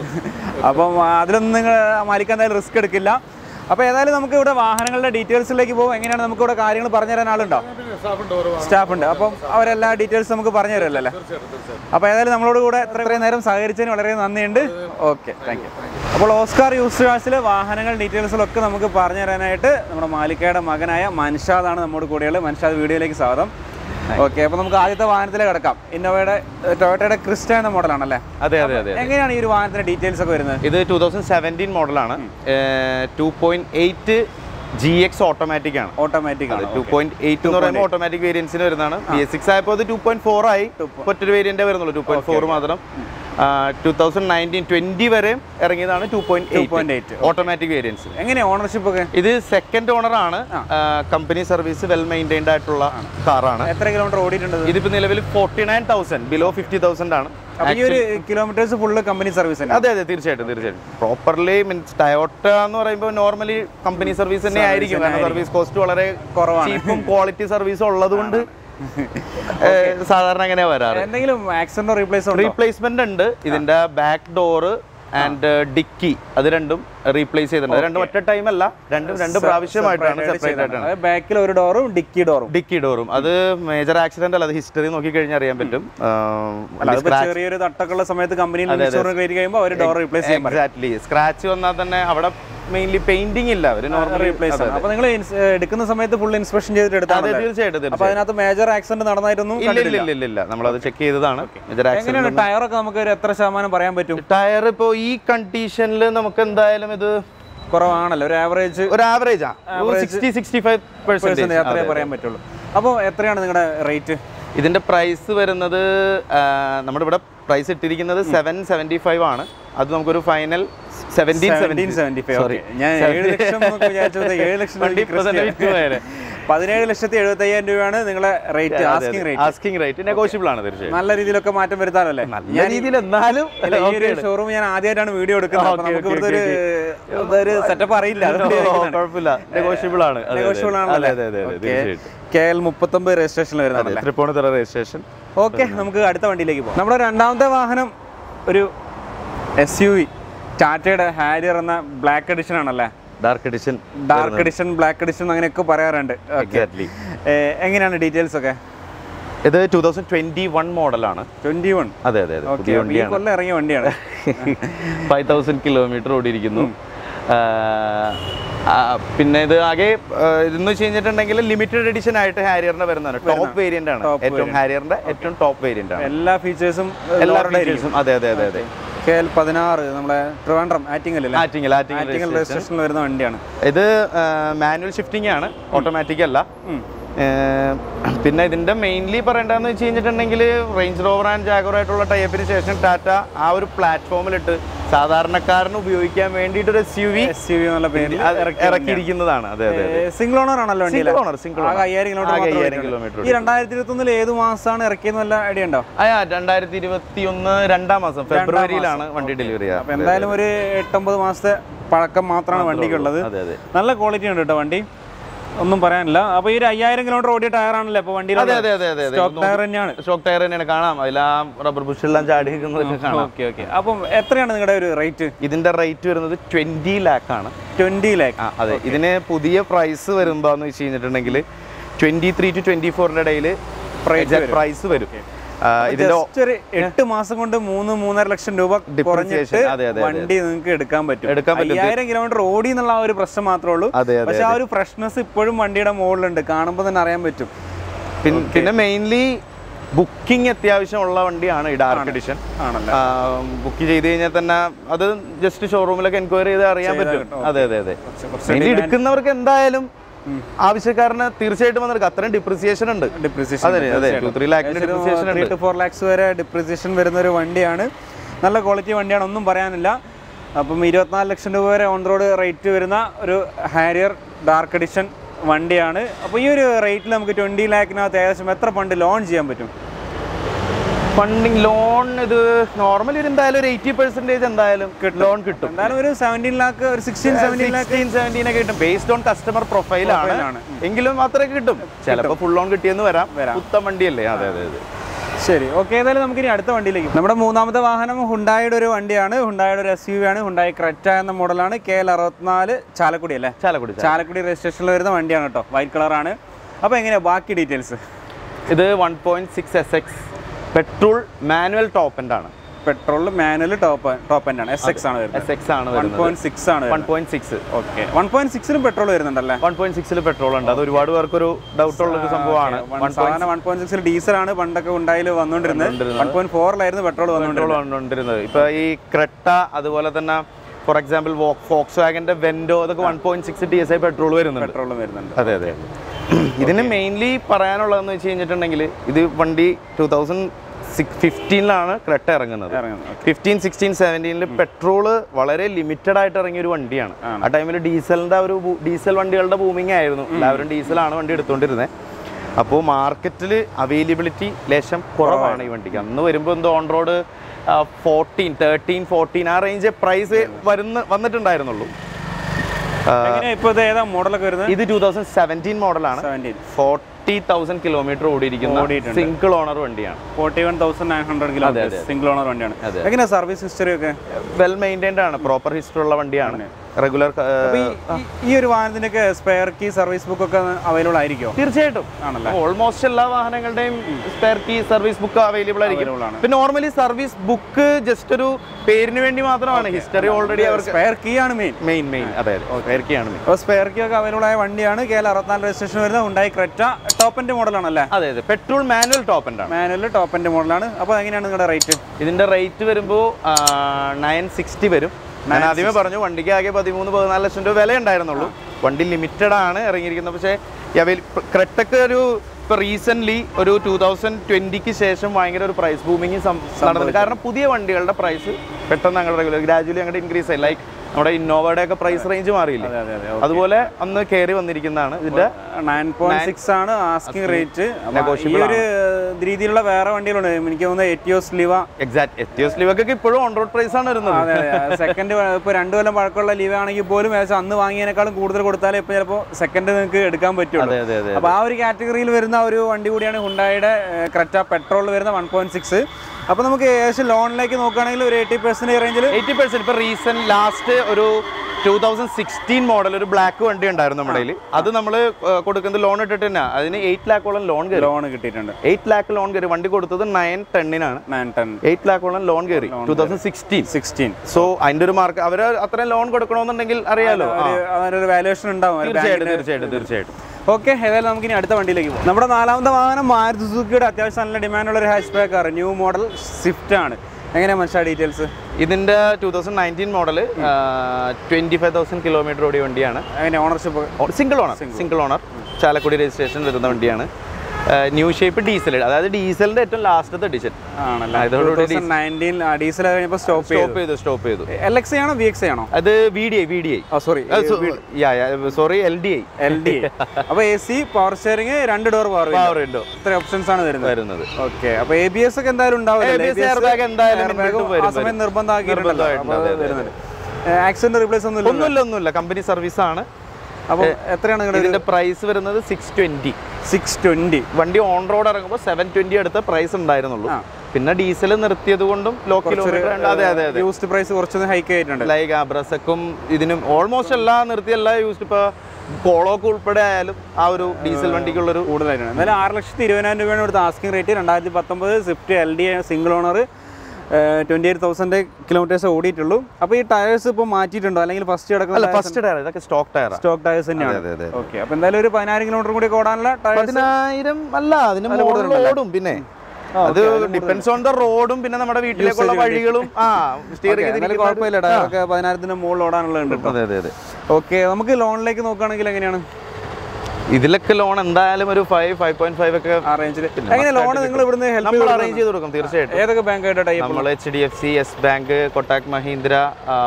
അപ്പം അതിലൊന്നും നിങ്ങൾ മാലിക്ക എന്തായാലും റിസ്ക് എടുക്കില്ല അപ്പോൾ ഏതായാലും നമുക്ക് ഇവിടെ വാഹനങ്ങളുടെ ഡീറ്റെയിൽസിലേക്ക് പോകും എങ്ങനെയാണ് നമുക്ക് ഇവിടെ കാര്യങ്ങൾ പറഞ്ഞു തരാൻ ആളുണ്ടോ പിന്നെ സ്റ്റാഫുണ്ട് ഓരോ സ്റ്റാഫ് ഉണ്ട് അപ്പം അവരെല്ലാ ഡീറ്റെയിൽസ് നമുക്ക് പറഞ്ഞു തരുമല്ലോ അല്ലേ തീർച്ചയായിട്ടും തീർച്ചയായിട്ടും അപ്പോൾ ഏതായാലും നമ്മളോട് കൂടെ ഇത്രയും നേരം സഹകരിച്ചതിന് വളരെ നന്ദിയുണ്ട് ഓക്കെ താങ്ക് യു അപ്പോൾ ഓസ്കാർ യൂസ് കാഴ്സിലെ വാഹനങ്ങൾ ഡീറ്റെയിൽസിലൊക്കെ നമുക്ക് പറഞ്ഞു തരാനായിട്ട് നമ്മുടെ മാലിക്കയുടെ മകനായ മൻഷാദാണ് നമ്മുടെ കൂടെയുള്ളത് മൻഷാദ് വീഡിയോയിലേക്ക് സ്വാഗതം ഓക്കെ അപ്പോൾ നമുക്ക് ആദ്യത്തെ വാഹനത്തിലേക്ക് കിടക്കാം ഇന്നോവയുടെ ടൊയോട്ടയുടെ ക്രിസ്റ്റ എന്ന മോഡലാണല്ലേ അതെ അതെ അതെ എങ്ങനെയാണ് ഈ ഒരു വാഹനത്തിന്റെ ഡീറ്റെയിൽസ് ഒക്കെ വരുന്നത് ഇത് ടൂ തൗസൻഡ് സെവൻറ്റീൻ മോഡലാണ് two point eight G X automatic ആണ് ഓട്ടോമാറ്റിക് ആണ് ടു പോയിന്റ് എയ്റ്റ് എന്ന് പറയുമ്പോൾ ഓട്ടോമാറ്റിക് വേരിയൻസിന് വരുന്നതാണ് ബി എസ് സിക്സ് ആയപ്പോൾ അത് ടു പോയിന്റ് ഫോർ ആയി ഒറ്റൊരു വേരിയന്റേ വരുന്നുള്ളൂ ടു പോയിന്റ് ഫോർ മാത്രം ടൂ തൗസൻഡ് നയൻറ്റീൻ ട്വന്റി വരെ ഇറങ്ങിയതാണ് two point 2.8. Eight automatic variance എങ്ങനെയാണ് ഓണർഷിപ്പ് ഒക്കെ ഇത് സെക്കൻഡ് ഓണർ ആണ് കമ്പനി സർവീസ് വെൽ മെയിൻറ്റൈൻഡ് ആയിട്ടുള്ള കാറാണ് എത്ര കിലോമീറ്റർ ഓടിയിട്ടുണ്ട് ഇത്? ഇതിപ്പോ നിലവിൽ forty nine thousand below fifty thousand ആണ് അപ്പോൾ ഈ ഒരു കിലോമീറ്റേഴ്സ് ഫുള്ള് കമ്പനി സർവീസ് തന്നെ അതെ അതെ തീർച്ചയായിട്ടും തീർച്ചയായിട്ടും പ്രോപ്പർലി മീൻസ് ടയോട്ട എന്ന് പറയുമ്പോൾ നോർമലി കമ്പനി സർവീസ് തന്നെ ആയിരിക്കും കാരണം സർവീസ് കോസ്റ്റ് വളരെ കുറവാണ്. ചീപ്പും ക്വാളിറ്റി സർവീസ് ഉള്ളതുകൊണ്ട് ഏഹ്, സാധാരണ അങ്ങനെ വരാറ് എന്തെങ്കിലും ആക്സിഡന്റോ റീപ്ലേസോ ഉണ്ടോ റീപ്ലേസ്മെന്റ് ഉണ്ട് ഇതിന്റെ ബാക്ക് ഡോറ് ആൻഡ് ഡിക്കി അത് രണ്ടും റീപ്ലേസ് ചെയ്തിട്ടുണ്ട് അത് രണ്ടും ഒറ്റ ടൈം അല്ല രണ്ടും രണ്ട് പ്രാവശ്യമായിട്ടാണ് സെപ്പറേറ്റ് ആയിട്ടാണ് ബാക്കിൽ ഒരു ഡോറും ഡിക്കി ഡോറും ഡിക്കി ഡോറും അത് മേജർ ആക്സിഡന്റ് അല്ല അത് ഹിസ്റ്ററി നോക്കി കഴിഞ്ഞാൽ അറിയാൻ പറ്റും അല്ല അതിപ്പോ ചെറിയൊരു തട്ടൊക്കെയുള്ള സമയത്ത് കമ്പനിയിൽ ഇൻഷുറൻസ് കയറി കഴിയുമ്പോൾ അവർ ഡോർ റീപ്ലേസ് ചെയ്യാൻ പറയും എക്സാക്ട്ലി സ്ക്രാച്ച് വന്നാൽ തന്നെ അവിടെ മെയിൻലി പെയിന്റിംഗ് ഇല്ല അവർ നോർമലി റീപ്ലേസ് ആണ് അപ്പൊ നിങ്ങൾ എടുക്കുന്ന സമയത്ത് ഫുൾ ഇൻസ്പെക്ഷൻ ചെയ്തിട്ട് അതെ എടുത്താൽ തീർച്ചയായിട്ടും അപ്പൊ തീർച്ചയായും അതിനകത്ത് മേജർ ആക്സിഡന്റ് നടന്നായിട്ടൊന്നും ഇല്ല ഇല്ല ഇല്ല ഇല്ല ഇല്ല നമ്മളത് ചെക്ക് ചെയ്തതാണ് മേജർ എങ്ങനെയാണ് ആക്സിഡന്റ് ടയറൊക്കെ നമുക്ക് ഒരു എത്ര ശതമാനം പറയാൻ പറ്റും ടയർ ഇപ്പോൾ ഈ കണ്ടീഷനിൽ നമുക്ക് എന്തായാലും ഇത് കുറവാണല്ലോ ഒരു ആവറേജ് ഒരു ആവറേജ് ആ സിക്സ്റ്റി സിക്സ്റ്റി ഫൈവ് പെർസെന്റ് അത്രേ പറയാൻ പറ്റുള്ളൂ അപ്പോൾ എത്രയാണ് നിങ്ങളുടെ റേറ്റ് ഇതിന്റെ പ്രൈസ് വരുന്നത് ആ, നമ്മുടെ ഇവിടെ പ്രൈസ് ഇട്ടിരിക്കുന്നത് സെവൻ സെവൻറ്റി ഫൈവ് ആണ് അത് നമുക്കൊരു final seventeen seventeen seventy five okay ഞാൻ ഏഴ് ലക്ഷം എന്നൊക്കെ വിചാരിച്ചത് ഏഴ് ലക്ഷം രൂപയ്ക്ക് പതിനേഴ് ലക്ഷത്തി എഴുപത്തി അയ്യായിരം രൂപയാണ് നിങ്ങളെ rate asking rate asking rate negotiable ആണ് തീർച്ചയായും നല്ല രീതിയിലൊക്കെ മാറ്റം വരുത്താനല്ലേ നല്ല രീതിയിൽ എന്നാലും ഇല്ല, ഈ ഒരു ഷോറൂം ഞാൻ ആദ്യമായിട്ടാണ് വീഡിയോ എടുക്കുന്നത് അപ്പൊ നമുക്ക് ഇവിടുത്തെ ഒരു ഇതൊരു സെറ്റപ്പ് അറിയില്ല കുഴപ്പമില്ല നെഗോഷ്യബിൾ ആണ് അതെ, അതെ. നെഗോഷ്യബിൾ അതെ ആണല്ലേ അതെ അതെ അതെ തീർച്ചയായിട്ടും കെ എൽ മുപ്പത്തൊമ്പത് രജിസ്ട്രേഷനിൽ വരുന്നതല്ലേ തൃപ്പൂണിത്തുറ രജിസ്ട്രേഷൻ ഓക്കെ നമുക്ക് അടുത്ത വണ്ടിയിലേക്ക് പോകാം നമ്മുടെ രണ്ടാമത്തെ വാഹനം ഒരു എസ് യു വി ടാറ്റയുടെ ഹാരിയർ എന്ന ബ്ലാക്ക് എഡിഷൻ ആണല്ലേ dark edition dark edition black edition അങ്ങനെയൊക്കെ പറയാറുണ്ട് ഓക്കെ എക്സാക്ട്ലി എങ്ങനെയാണ് ഡീറ്റെയിൽസ് ഒക്കെ ഇത് ടൂ തൗസൻഡ് ട്വന്റി വൺ മോഡലാണ് ട്വന്റി വൺ അതെ അതെ അതെ ഓക്കെ പുതിയ ഈ വണ്ടിയാണ് കൊല്ലം ഇറങ്ങിയ വണ്ടിയാണ് ഫൈവ് തൗസൻഡ് കിലോമീറ്റർ ഓടിയിരിക്കുന്നു ആ, ആ, പിന്നെ ഇത് ആകെ ആ, ഇതെന്ന് വെച്ച് കഴിഞ്ഞിട്ടുണ്ടെങ്കിൽ ലിമിറ്റഡ് എഡിഷൻ ആയിട്ട് ഹാരിയറിന്റെ വരുന്നതാണ് ടോപ്പ് വേരിയന്റ് ആണ് Top ഏറ്റവും ഹാരിയറിന്റെ ഏറ്റവും ടോപ്പ് വേരിയന്റ് ആണ് എല്ലാ ഫീച്ചേഴ്സും എല്ലാ ഫീച്ചേഴ്സും അതെ അതെ അതെ അതെ കെ എൽ പതിനാറ് നമ്മുടെ ട്രിവാൻഡ്രം ആറ്റിങ്ങൽ അല്ലേ ആറ്റിങ്ങൽ ആറ്റിങ്ങൽ ആറ്റിങ്ങൽ രജിസ്ട്രേഷനിൽ വരുന്ന വണ്ടിയാണ് ഇത് മാനുവൽ ഷിഫ്റ്റിംഗ് ആണ് ഓട്ടോമാറ്റിക് അല്ല ഏർ, പിന്നെ ഇതിന്റെ മെയിൻലി പറയേണ്ടതെന്ന് വെച്ച് കഴിഞ്ഞിട്ടുണ്ടെങ്കിൽ റേഞ്ച് റോവർ ആൻഡ് ജാഗോർ ആയിട്ടുള്ള ടൈപ്പിന് ശേഷം ടാറ്റ ആ ഒരു പ്ലാറ്റ്ഫോമിലിട്ട് സാധാരണക്കാരന് ഉപയോഗിക്കാൻ വേണ്ടിയിട്ട് ഒരു S U V S U V എന്നുള്ള പേരിൽ ഇറക്കിയിരിക്കുന്നതാണ് അതെ അതെ അതെ സിംഗിൾ ഓണർ ആണല്ലോ വണ്ടിയിൽ Single owner, single owner. അയ്യായിരം ആകെ കിലോമീറ്റർ അയ്യായിരം മാത്രമേ kilometer ഓടിയിട്ടുള്ളൂ. ഈ രണ്ടായിരത്തി ഇരുപത്തി ഒന്നിൽ ഏത് മാസമാണ് ഇറക്കിയെന്ന് വല്ല ഐഡിയ ഉണ്ടോ അയ്യാ രണ്ടായിരത്തി ഇരുപത്തി ഒന്ന് രണ്ടാം മാസം ഫെബ്രുവരിയിലാണ് വണ്ടി ഡെലിവറി അപ്പൊ എന്തായാലും ഒരു എട്ടൊമ്പത് മാസത്തെ പഴക്കം മാത്രമാണ് വണ്ടിക്കുള്ളത് അതെ അതെ നല്ല ക്വാളിറ്റി ഉണ്ട് കേട്ടോ വണ്ടി ഒന്നും പറയാനില്ല അപ്പൊ ഈ ഒരു അയ്യായിരം കിലോമീറ്റർ ഓടിയ ടയറാണല്ലോ ഇപ്പൊ വണ്ടിയിൽ അതെ അതെ അതെ അതെ സ്റ്റോക്ക് ടയർ തന്നെയാണ് സ്റ്റോക്ക് ടയർ തന്നെയാണ് കാണാം അതിൽ ആ റബ്ബർ ബുഷെല്ലാം ചാടി നിൽക്കുന്നതൊക്കെ കാണാം ഓക്കെ ഓക്കെ അപ്പം എത്രയാണ് നിങ്ങളുടെ ഒരു റേറ്റ് ഇതിന്റെ റേറ്റ് വരുന്നത് ട്വന്റി ലാക്ക് ആണ് ട്വന്റി ലാക്ക് ആ അതെ ഇതിന് പുതിയ പ്രൈസ് വരുമ്പോന്ന് വെച്ച് കഴിഞ്ഞിട്ടുണ്ടെങ്കിൽ ട്വന്റി ത്രീ ടു ട്വന്റി ഫോറിന്റെ ഇടയിൽ പ്രൈസ് വരും ആ, ഇതിന്റെ ജസ്റ്റ് ഒരു എട്ട് മാസം കൊണ്ട് മൂന്ന് മൂന്നര ലക്ഷം രൂപ കുറഞ്ഞിട്ട് അതെ, അതെ, അതെ. വണ്ടി നിങ്ങൾക്ക് എടുക്കാൻ പറ്റും എടുക്കാൻ പറ്റും. അയ്യായിരം കിലോമീറ്റർ ഓടി എന്നുള്ള ആ ഒരു പ്രശ്നം മാത്രമേ ഉള്ളൂ അതെ അതെ പക്ഷെ ആ ഒരു ഫ്രഷ്നെസ് ഇപ്പോഴും വണ്ടിയുടെ മുകളിലുണ്ട് കാണുമ്പോൾ തന്നെ അറിയാൻ പറ്റും പിൻ- പിന്നെ മെയിൻലി ബുക്കിംഗ് അത്യാവശ്യമുള്ള വണ്ടിയാണ് ഈ ഡാർക്ക് എഡിഷൻ ആണല്ലോ ബുക്ക് ചെയ്ത് കഴിഞ്ഞാൽ തന്നെ അത് ജസ്റ്റ് ഷോറൂമിലൊക്കെ എൻക്വയറി ചെയ്ത് അറിയാൻ പറ്റും അതെ അതെ അതെ മെയിൻലി എടുക്കുന്നവർക്ക് എന്തായാലും ആവശ്യക്കാരന് തീർച്ചയായിട്ടും വന്നെടുക്കാം അത്രയും ഡിപ്രിസിയേഷൻ ഉണ്ട് ഡിപ്രിസിയേഷൻ അതെ അതെ ടു ത്രീ ലാഖിന്റെ ഡിപ്രിസിയേഷൻ ത്രീ ഉണ്ട് ടു ഫോർ ലാക്സ് വരെ ഡിപ്രിസിയേഷൻ വരുന്ന ഒരു വണ്ടിയാണ് നല്ല ക്വാളിറ്റി വണ്ടിയാണ് ഒന്നും പറയാനില്ല അപ്പം ഇരുപത്തിനാല് ലക്ഷം രൂപ വരെ ഓൺ റോഡ് റേറ്റ് വരുന്ന ഒരു ഹാരിയർ ഡാർക്ക് എഡിഷൻ വണ്ടിയാണ് അപ്പോൾ ഈ ഒരു റേറ്റിൽ നമുക്ക് ട്വൻറ്റി ലാക്കിനകത്ത് ഏകദേശം എത്ര ഫണ്ട് ലോൺ ചെയ്യാൻ പറ്റും ഫണ്ടിങ് ലോൺ ഇത് നോർമലി ഒരു എന്തായാലും ഒരു എയ്റ്റി പെർസെന്റേജ് എന്തായാലും ലോൺ കിട്ടും എന്തായാലും ഒരു സെവൻറ്റീൻ ലാക്ക് ഒരു sixteen seventeen lakh sixteen seventeen ഒക്കെ കിട്ടും ബേസ്ഡ് ഓൺ കസ്റ്റമർ പ്രൊഫൈലാണ് Profile ആണ്. എങ്കിലും അത്രയൊക്കെ കിട്ടും ചിലപ്പോൾ ഫുൾ ലോൺ കിട്ടിയെന്ന് വരാം പുത്തൻ വണ്ടിയല്ലേ അതെ അതെ അതെ ശരി ഓക്കെ ഏതായാലും നമുക്ക് ഇനി അടുത്ത വണ്ടിയിലേക്ക് പോകാം. നമ്മുടെ മൂന്നാമത്തെ വാഹനം ഹുണ്ടായുടെ ഒരു വണ്ടിയാണ് ഹുണ്ടായുടെ ഒരു എസ് യു വി ആണ് ഹുണ്ടായി ക്രെറ്റ എന്ന മോഡലാണ് കെ എൽ അറുപത്തിനാല് ചാലക്കുടി അല്ലേ ചാലക്കുടി ചാലക്കുടി രജിസ്ട്രേഷനിൽ വരുന്ന വണ്ടിയാണ് കേട്ടോ വൈറ്റ് കളറാണ് അപ്പോൾ എങ്ങനെയാ ബാക്കി ഡീറ്റെയിൽസ് ഇത് one point six S X petrol manual top end ആണ് പെട്രോളിൽ മാനുവൽ ടോപ്പ് ടോപ്പ് ആണ് എസ് എക്സ് ആണ് വരുന്നത് എസ് എക്സ് ആണ് വൺ വരുന്നത് പോയിന്റ് സിക്സ് ആണ് one point six okay one point സിക്സിലും പെട്രോൾ വരുന്നുണ്ടല്ലേ വൺ പോയിന്റ് സിക്സിൽ പെട്രോൾ ഉണ്ട് അത് ഒരുപാട് പേർക്കൊരു ഡൗട്ട് ഉള്ള ഒരു സംഭവമാണ് One- സാധാരണ വൺ പോയിന്റ് സിക്സിൽ ഡീസലാണ് പണ്ടൊക്കെ ഉണ്ടായി വന്നുകൊണ്ടിരുന്നത് വൺ പോയിന്റ് ഫോറിലായിരുന്നു പെട്രോൾ വന്നുകൊണ്ടിരുന്നത് പെട്രോൾ കൊണ്ടിരുന്നത് ഇപ്പൊ ഈ ക്രെട്ട അതുപോലെ തന്നെ ഫോർ എക്സാമ്പിൾ ഫോക്സ് വാഗന്റെ വെൻഡോ അതൊക്കെ one point six T S I petrol വരുന്നുണ്ട് പെട്രോളും വരുന്നുണ്ട് അതെ അതെ ഇതിന് മെയിൻലി പറയാനുള്ളതെന്ന് വെച്ച് കഴിഞ്ഞിട്ടുണ്ടെങ്കിൽ ഇത് വണ്ടി ടൂ തൗസൻഡ് സിക്സ് ഫിഫ്റ്റീനിലാണ് ക്രെട്ട ഇറങ്ങുന്നത് ഇറങ്ങുന്നത് ഫിഫ്റ്റീൻ സിക്സ്റ്റീൻ സെവൻറ്റീനിൽ പെട്രോള് വളരെ ലിമിറ്റഡ് ആയിട്ട് ഇറങ്ങിയ ഒരു വണ്ടിയാണ് ആ ടൈമിൽ ഡീസലിന്റെ ഒരു ബൂ- ഡീസൽ വണ്ടികളുടെ ബൂമിംഗ് ആയിരുന്നു എല്ലാവരും ഡീസലാണ് വണ്ടി എടുത്തുകൊണ്ടിരുന്നത് അപ്പോൾ മാർക്കറ്റിൽ അവൈലബിലിറ്റി ലേശം കുറവാണ് ഈ വണ്ടിക്ക് അന്ന് വരുമ്പോൾ എന്തോ on road fourteen thirteen fourteen ആ റേഞ്ച് പ്രൈസ് വരുന്ന വന്നിട്ടുണ്ടായിരുന്നുള്ളൂ എങ്ങനെയാ ഇപ്പൊ ഇത് ഏതാ മോഡലൊക്കെ വരുന്നത് ഇത് ടൂ തൗസൻഡ് സെവൻറ്റീൻ മോഡലാണ് സെവൻറ്റീൻ ഫോർട്ടി തൗസൻഡ് കിലോമീറ്റർ ഓടിയിരിക്കുന്ന ഓടിയിട്ടുണ്ട്. സിംഗിൾ ഓണർ വണ്ടിയാണ് forty one thousand nine hundred kilometre single owner വണ്ടിയാണ് അതെ. എങ്ങനെയാ സർവീസ് ഹിസ്റ്ററി ഒക്കെ വെൽ മെയിൻറ്റൈൻഡ് ആണ് പ്രോപ്പർ ഹിസ്റ്ററി ഉള്ള വണ്ടിയാണ് റെഗുലർ അപ്പൊ ഈ- ഈ- ഈ ഒരു വാഹനത്തിനൊക്കെ സ്പെയർ കീ സർവീസ് ബുക്ക് ഒക്കെ അവൈലബിൾ ആയിരിക്കുമോ തീർച്ചയായിട്ടും ആണല്ലേ ഓൾമോസ്റ്റ് എല്ലാ വാഹനങ്ങളുടെയും spare key service book available ആയിരിക്കും അവൈലബിൾ ആണ് പിന്നെ നോർമലി സർവീസ് ബുക്ക് ജസ്റ്റ് ഒരു പേരിന് വേണ്ടി മാത്രമാണ് ഹിസ്റ്ററി ഓൾറെഡി അവർക്ക് സ്പെയർ കീ ആണ് മെയിൻ മെയിൻ മെയിൻ അതെ അതെ സ്പെയർ കീ ആണ് മെയിൻ അപ്പോൾ സ്പെയർ കീ ഒക്കെ അവൈലബിൾ ആയ വണ്ടിയാണ് കെ എൽ അറുപത്തിനാല് രജിസ്ട്രേഷൻ വരുന്ന ഉണ്ടായി ക്രെറ്റ ടോപ്പ് എൻ്റെ മോഡലാണല്ലേ അതെ അതെ പെട്രോൾ മാനുവൽ ടോപ്പ് ആണ് മാനുവൽ ടോപ്പ് എൻ്റെ മോഡലാണ് അപ്പോൾ എങ്ങനെയാണ് നിങ്ങളുടെ റേറ്റ് ഇതിന്റെ റേറ്റ് വരുമ്പോൾ നയൻ സിക്സ്റ്റി വരും ഞാൻ ആദ്യമേ പറഞ്ഞു വണ്ടിക്ക് ആകെ പതിമൂന്ന് പതിനാല് ലക്ഷം രൂപ വില ഉണ്ടായിരുന്നുള്ളൂ വണ്ടി ലിമിറ്റഡ് ആണ് ഇറങ്ങിയിരിക്കുന്നത് പക്ഷേ ക്രെട്ടക്ക് ഒരു ഇപ്പൊ റീസെന്റ് ഒരു ടൂ തൗസൻഡ് ട്വന്റിക്ക് ശേഷം ഭയങ്കര ഒരു പ്രൈസ് ബൂമിങ് നടന്നത് കാരണം പുതിയ വണ്ടികളുടെ പ്രൈസ് പെട്ടെന്ന് അങ്ങോട്ട് റെഗുലർ ഗ്രാജുവലി അങ്ങോട്ട് ഇൻക്രീസ് ആയി ലൈക്ക് നമ്മുടെ ഇന്നോവയുടെ ഒക്കെ പ്രൈസ് റേഞ്ച് മാറിയില്ലേ അതെ അതെ അതുപോലെ അന്ന് കയറി വന്നിരിക്കുന്നതാണ് ഇതിന്റെ നയൻ പോയിന്റ് സിക്സ് ആണ് ആസ്കിംഗ് റേറ്റ് ഈ negotiable ഒരു രീതിയിലുള്ള വേറെ വണ്ടികളുണ്ട് എനിക്ക് തോന്നുന്നത് എറ്റിയോസ് ലിവ എക്സാക്ട് എത്തിയോസ് ലിവൊക്കെ ഇപ്പോഴും ഓൺ റോഡ് പ്രൈസ് ആണ് വരുന്നത് അതെ അതെ സെക്കൻഡ് ഇപ്പോൾ രണ്ട് കൊല്ലം പഴക്കമുള്ള ലീവ് ആണെങ്കിൽ പോലും ഏകദേശം അന്ന് വാങ്ങിയതിനേക്കാളും കൂടുതൽ കൊടുത്താലേ ഇപ്പോൾ ചിലപ്പോൾ സെക്കൻഡ് നിങ്ങൾക്ക് എടുക്കാൻ പറ്റുള്ളൂ അതെ അതെ അതെ അപ്പോൾ ആ ഒരു കാറ്റഗറിയിൽ വരുന്ന ഒരു വണ്ടി കൂടിയാണ് ഹുണ്ടായുടെ ക്രെറ്റ പെട്രോളിൽ വരുന്ന വൺ പോയിന്റ് സിക്സ് അപ്പോൾ നമുക്ക് ഏകദേശം ലോണിലേക്ക് നോക്കുകയാണെങ്കിൽ ഒരു എയ്റ്റി പെർസെൻറ്റ് റേഞ്ചിൽ എയ്റ്റി പെർസെന്റ് ഇപ്പൊ റീസെന്റ് ലാസ്റ്റ് ഒരു ടൂ തൗസൻഡ് സിക്സ്റ്റീൻ മോഡൽ ഒരു ബ്ലാക്ക് വണ്ടി ഉണ്ടായിരുന്നു നമ്മുടെ കയ്യിൽ അത് നമ്മൾ കൊടുക്കുന്നത് ലോൺ ഇട്ടിട്ട് തന്നെ അതിന് എയ്റ്റ് ലാക്കോളം ലോൺ കയറി ലോൺ കിട്ടിയിട്ടുണ്ട് എയ്റ്റ് ലാക്ക് ലോൺ കയറി വണ്ടി കൊടുത്തത് നയൻ ടെന്നിനാണ് നയൻ ടെൻ എയ്റ്റ് ലാക്കോളം ലോൺ കയറി two thousand sixteen sixteen so അതിന്റെ ഒരു മാർക്ക് അവർ അത്രയും ലോൺ കൊടുക്കണമെന്നുണ്ടെങ്കിൽ അറിയാലോ ആ, അതിനൊരു വാല്യുവേഷൻ ഉണ്ടാവും ഒരു തീർച്ചയായിട്ടും ബാങ്കിന്. തീർച്ചയായിട്ടും തീർച്ചയായിട്ടും ഓക്കെ ഏതായാലും നമുക്ക് ഇനി അടുത്ത വണ്ടിയിലേക്ക് പോകും നമ്മുടെ നാലാമത്തെ വാഹനം മാരുതി സുസുക്കിയുടെ അത്യാവശ്യം നല്ല ഡിമാൻഡുള്ള ഒരു hatchback car new model Swift ആണ് എങ്ങനെയാ മനസ്സിലാ ഡീറ്റെയിൽസ് ഇതിന്റെ two thousand nineteen model twenty five thousand kilometre ഓടിയ വണ്ടിയാണ് എങ്ങനെ ownership single owner single owner Chalakudy registration വരുന്ന വണ്ടിയാണ് ന്യൂ ഷേപ്പ് ഡീസൽ അതായത് ഡീസലിന്റെ ഏറ്റവും ലാസ്റ്റത്തെ എഡിഷൻ ആണല്ലേ ഇതോടുകൂടി നയൻറ്റീൻ ഡീസൽ കഴിഞ്ഞപ്പോൾ സ്റ്റോപ്പ് ചെയ്തു സ്റ്റോപ്പ് ചെയ്തു സ്റ്റോപ്പ് ചെയ്തു എൽ എക്സ് ആണോ വി എക്സ് ആണോ അത് V D I V D I oh sorry sorry L D I L D അപ്പോൾ എ സി പവർ സ്റ്റിയറിംഗ് രണ്ട് ഡോർ പവർ പവർ ഉണ്ടോ ഇത്ര ഓപ്ഷൻസ് ആണ് വരുന്നത് വരുന്നത് ഓക്കെ അപ്പൊ എ ബി എസ് ഒക്കെ എന്തായാലും ഉണ്ടാവില്ല ABS airbag എന്തായാലും മുന്നോട്ട് വരും, ആ സമയം നിർബന്ധമാക്കിയിട്ടുണ്ടല്ലോ നിർബന്ധമായിട്ടുണ്ട്, അപ്പോൾ അതെ, അതെ, വരുന്നുണ്ട് ആക്സിഡന്റ് റീപ്ലേസ് ഒന്നും ഇല്ല ഒന്നുമില്ല ഒന്നുമില്ല കമ്പനി സർവീസ് ആണ് അപ്പോൾ എത്രയാണ് നിങ്ങളുടെ ഇതിന്റെ പ്രൈസ് വരുന്നത് സിക്സ് ട്വന്റി സിക്സ് ട്വന്റി വണ്ടി ഓൺ റോഡ് ഇറങ്ങുമ്പോൾ സെവൻ ട്വന്റി അടുത്ത പ്രൈസ് ഉണ്ടായിരുന്നുള്ളൂ ആ. പിന്നെ ഡീസൽ നിർത്തിയത് കൊണ്ടും ലോ കിലോമീറ്റർ അതെ അതെ അതെ യൂസ്ഡ് പ്രൈസ് കുറച്ചൊന്ന് ഹൈക്ക് ആയിട്ടുണ്ട് ലൈക്ക് അബ്രസക്കും ഇതിനും ഓൾമോസ്റ്റ് എല്ലാ നിർത്തി എല്ലാ യൂസ്ഡ് ഇപ്പൊ പോളോക്ക് ഉൾപ്പെടെ ആയാലും ആ ഒരു ഡീസൽ വണ്ടിക്കുള്ളൊരു കൂടുതലായിട്ടുണ്ട് എന്നാലും ആറ് ലക്ഷത്തി ഇരുപതിനായിരം രൂപയാണ് ഇവിടുത്തെ ആസ്കിംഗ് റേറ്റ് രണ്ടായിരത്തി പത്തൊമ്പത് Swift L D single owner twenty eight thousand kilometres ഓടിയിട്ടുള്ളൂ അപ്പോൾ ഈ ടയേഴ്സ് ഇപ്പോൾ മാറ്റിയിട്ടുണ്ടോ അല്ലെങ്കിൽ ഫസ്റ്റ് അല്ല കിടക്കുന്ന ഫസ്റ്റ് ടയർ ഇതൊക്കെ സ്റ്റോക്ക് ടയറാണ് സ്റ്റോക്ക് ടയേഴ്സ് തന്നെയാണ് അതെ, അതെ, ഓക്കെ അപ്പോൾ എന്തായാലും ഒരു പതിനായിരം കിലോമീറ്റർ കൂടി ഓടാനുള്ള ടയേഴ്സ് പതിനായിരം അല്ല അതിന് മുകളിൽ ഓടും പിന്നെ അത് ഡിപ്പെൻസ് ഓൺ ദ റോഡും പിന്നെ നമ്മുടെ വീട്ടിലേക്കുള്ള വഴികളും ആ സ്റ്റിയറിംഗ് എന്നാലും കുഴപ്പമില്ല ടയറൊക്കെ പതിനായിരത്തിന് മുകളിൽ ഓടാനുള്ളത് ഉണ്ട് അതെ അതെ അതെ ഓക്കെ നമുക്ക് ലോണിലേക്ക് നോക്കുകയാണെങ്കിൽ എങ്ങനെയാണ് ഇതിലൊക്കെ ലോൺ എന്തായാലും ഒരു ഫൈവ് ഫൈവ് പോയിന്റ് ഫൈവ് ഒക്കെ ആ റേഞ്ചിൽ എങ്ങനെ ലോൺ നിങ്ങൾ ഇവിടുന്ന് ഹെൽപ്പ് നമ്മൾ അറേഞ്ച് ചെയ്ത് കൊടുക്കും തീർച്ചയായിട്ടും ഏതൊക്കെ ബാങ്കായിട്ട് ടൈപ്പ് നമ്മൾ H D F C Yes bank Kotak Mahindra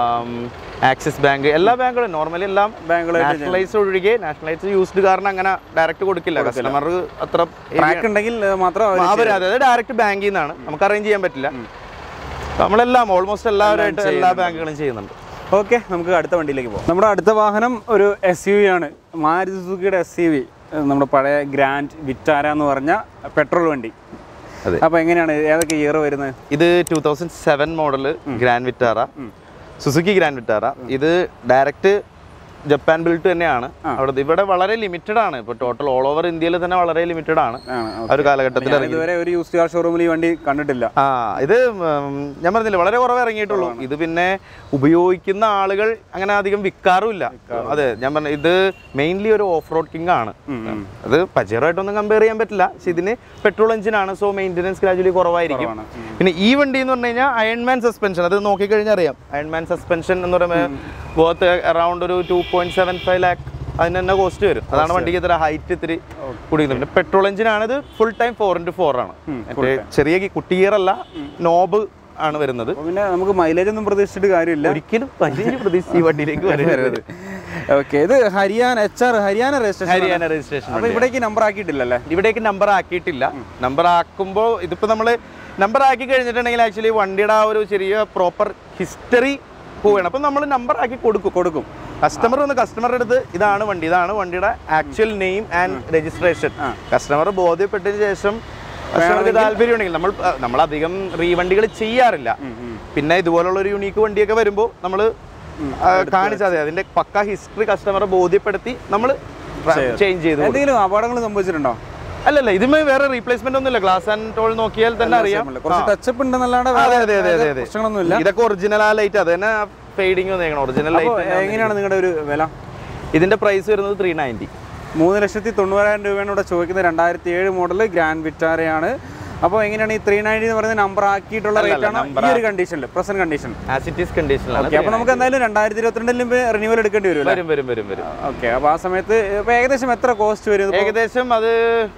Axis bank എല്ലാ ബാങ്കുകളും നോർമലി എല്ലാം ബാങ്കുകളായിട്ട് നാഷണലൈസ് ഒഴികെ നാഷണലൈസ് യൂസ്ഡ് കാരണം അങ്ങനെ ഡയറക്റ്റ് കൊടുക്കില്ല കസ്റ്റമർ അത്ര ട്രാക്ക് ഉണ്ടെങ്കിൽ മാത്രം അവര് അവർ അതായത് ഡയറക്റ്റ് ബാങ്കിൽ നിന്നാണ് നമുക്ക് അറേഞ്ച് ചെയ്യാൻ പറ്റില്ല നമ്മളെല്ലാം ഓൾമോസ്റ്റ് എല്ലാവരുമായിട്ട് എല്ലാ ബാങ്കുകളും ചെയ്യുന്നുണ്ട് ഓക്കെ നമുക്ക് അടുത്ത വണ്ടിയിലേക്ക് പോകാം നമ്മുടെ അടുത്ത വാഹനം ഒരു എസ് യു വി ആണ് മാരുതി സുസുക്കിയുടെ എസ് യു വി നമ്മുടെ പഴയ ഗ്രാൻഡ് വിറ്റാര എന്ന് പറഞ്ഞ പെട്രോൾ വണ്ടി അതെ. അപ്പോൾ എങ്ങനെയാണ് ഏതൊക്കെ ഇയർ വരുന്നത് ഇത് two thousand seven model Grand Vitara Suzuki Grand Vitara ഇത് ഡയറക്റ്റ് ജപ്പാൻ ബിൽട്ട് തന്നെയാണ് അവിടെ ഇവിടെ വളരെ ലിമിറ്റഡ് ആണ് ഇപ്പോൾ ടോട്ടൽ ഓൾ ഓവർ ഇന്ത്യയിൽ തന്നെ വളരെ ലിമിറ്റഡ് ആണ് ആണ് ആ ഒരു കാലഘട്ടത്തിൽ ഞാൻ ഇതുവരെ ഒരു യൂസ്ഡ് കാർ ഷോറൂമിൽ ഈ വണ്ടി കണ്ടിട്ടില്ല ആ ഇത് ഉം, ഞാൻ പറഞ്ഞില്ല വളരെ കുറവേ ഇറങ്ങിയിട്ടുള്ളൂ ഇത് പിന്നെ ഉപയോഗിക്കുന്ന ആളുകൾ അങ്ങനെ അധികം വിൽക്കാറുമില്ല അതെ ഞാൻ പറഞ്ഞ ഇത് മെയിൻലി ഒരു ഓഫ് റോഡ് കിങ് ആണ് അത് പജേറായിട്ടൊന്നും കമ്പയർ ചെയ്യാൻ പറ്റില്ല പക്ഷെ ഇതിന് പെട്രോൾ എഞ്ചിനാണ് സോ മെയിൻ്റെനൻസ് ഗ്രാജുവലി കുറവായിരിക്കും കുറവാണ്. പിന്നെ ഈ വണ്ടി എന്ന് പറഞ്ഞു കഴിഞ്ഞാൽ അയൺമാൻ സസ്പെൻഷൻ അത് നോക്കിക്കഴിഞ്ഞാൽ അറിയാം അയൺമാൻ സസ്പെൻഷൻ എന്ന് പറയുമ്പോൾ വർത്ത് അറൗണ്ട് ഒരു two point seven five lakh അതിന് തന്നെ കോസ്റ്റ് വരും അതാണ് വണ്ടിക്ക് ഇത്ര ഹൈറ്റ് ഇത്തിരി കുടിക്കുന്നത് പിന്നെ പെട്രോൾ എഞ്ചിനാണ് ഇത് full time four into four ആണ് മറ്റേ ചെറിയ കുട്ടിയറല്ല നോബ് ആണ് വരുന്നത് അപ്പോൾ പിന്നെ നമുക്ക് മൈലേജ് ഒന്നും പ്രതീക്ഷിച്ചിട്ട് കാര്യമില്ല ഒരിക്കലും വലിയ പ്രതീക്ഷ ഈ വണ്ടിയിലേക്ക് വരരുത് ഓക്കെ ഇത് Haryana H R Haryana registration Haryana registration അപ്പോൾ ഇവിടേക്ക് നമ്പർ ആക്കിയിട്ടില്ലല്ലേ ഇവിടേക്ക് നമ്പർ ആക്കിയിട്ടില്ല നമ്പർ ആക്കുമ്പോൾ ഇതിപ്പോൾ നമ്മൾ നമ്പർ ആക്കി കഴിഞ്ഞിട്ടുണ്ടെങ്കിൽ ആക്ച്വലി വണ്ടിയുടെ ആ ഒരു ചെറിയ പ്രോപ്പർ ഹിസ്റ്ററി പോവുകയാണ് അപ്പം നമ്മൾ നമ്പർ ആക്കി കൊടുക്കും കൊടുക്കും കസ്റ്റമർ വന്ന് കസ്റ്റമറുടെ അടുത്ത് ഇതാണ് വണ്ടി ഇതാണ് വണ്ടിയുടെ actual name and registration customer ബോധ്യപ്പെട്ടതിന് ശേഷം കസ്റ്റമർക്ക് താല്പര്യമുണ്ടെങ്കിൽ നമ്മൾ നമ്മൾ അധികം റീ വണ്ടികൾ ചെയ്യാറില്ല പിന്നെ ഇതുപോലുള്ള ഒരു യുണീക്ക് വണ്ടിയൊക്കെ വരുമ്പോൾ നമ്മൾ കാണിച്ചാൽ മതി അതിന്റെ പക്ക ഹിസ്റ്ററി കസ്റ്റമറെ ബോധ്യപ്പെടുത്തി നമ്മൾ ചേഞ്ച് ചെയ്തു കൊടുക്കും. എന്തെങ്കിലും അപകടങ്ങൾ സംഭവിച്ചിട്ടുണ്ടോ അല്ലല്ല ഇതിന് വേറെ റീപ്ലേസ്മെന്റ് ഒന്നുമില്ല ഗ്ലാസ് ആൻഡ് ടോൾ നോക്കിയാൽ തന്നെ അറിയാം കുറച്ച് ടച്ചപ്പ് ഉണ്ടെന്നല്ലാണ്ട് അതെ വേറെ അതെ അതെ അതെ അതെ പ്രശ്നങ്ങളൊന്നുമില്ല ഇതൊക്കെ ഒറിജിനൽ ആ ലൈറ്റ് അത് തന്നെ ഫെയ്ഡിങ് വന്നേക്കണം ഒറിജിനൽ അപ്പോൾ ലൈറ്റ് എങ്ങനെയാണ് നിങ്ങളുടെ ഒരു വില ഇതിന്റെ പ്രൈസ് വരുന്നത് ത്രീ നയൻറ്റി മൂന്ന് ലക്ഷത്തി തൊണ്ണൂറായിരം രൂപയാണ് ഇവിടെ ചോദിക്കുന്നത് രണ്ടായിരത്തി ഏഴ് മോഡൽ ഗ്രാൻഡ് വിറ്റാരയാണ് അപ്പോൾ എങ്ങനെയാണ് ഈ ത്രീ നയൻറ്റി എന്ന് പറയുന്ന നമ്പർ ആക്കിയിട്ടുള്ള റേറ്റ് ആണ് ഈ ഒരു കണ്ടീഷനിൽ പ്രസന്റ് കണ്ടീഷൻ ആസിറ്റീസ് കണ്ടീഷനിലാണ് ഓക്കെ അപ്പോൾ നമുക്ക് എന്തായാലും രണ്ടായിരത്തി ഇരുപത്തിരണ്ടിലും റിന്യൂവൽ എടുക്കേണ്ടി വരും വരും വരും വരും വരും ഓക്കെ അപ്പോൾ ആ സമയത്ത് ഇപ്പോൾ ഏകദേശം എത്ര കോസ്റ്റ് വരും ഏകദേശം അത്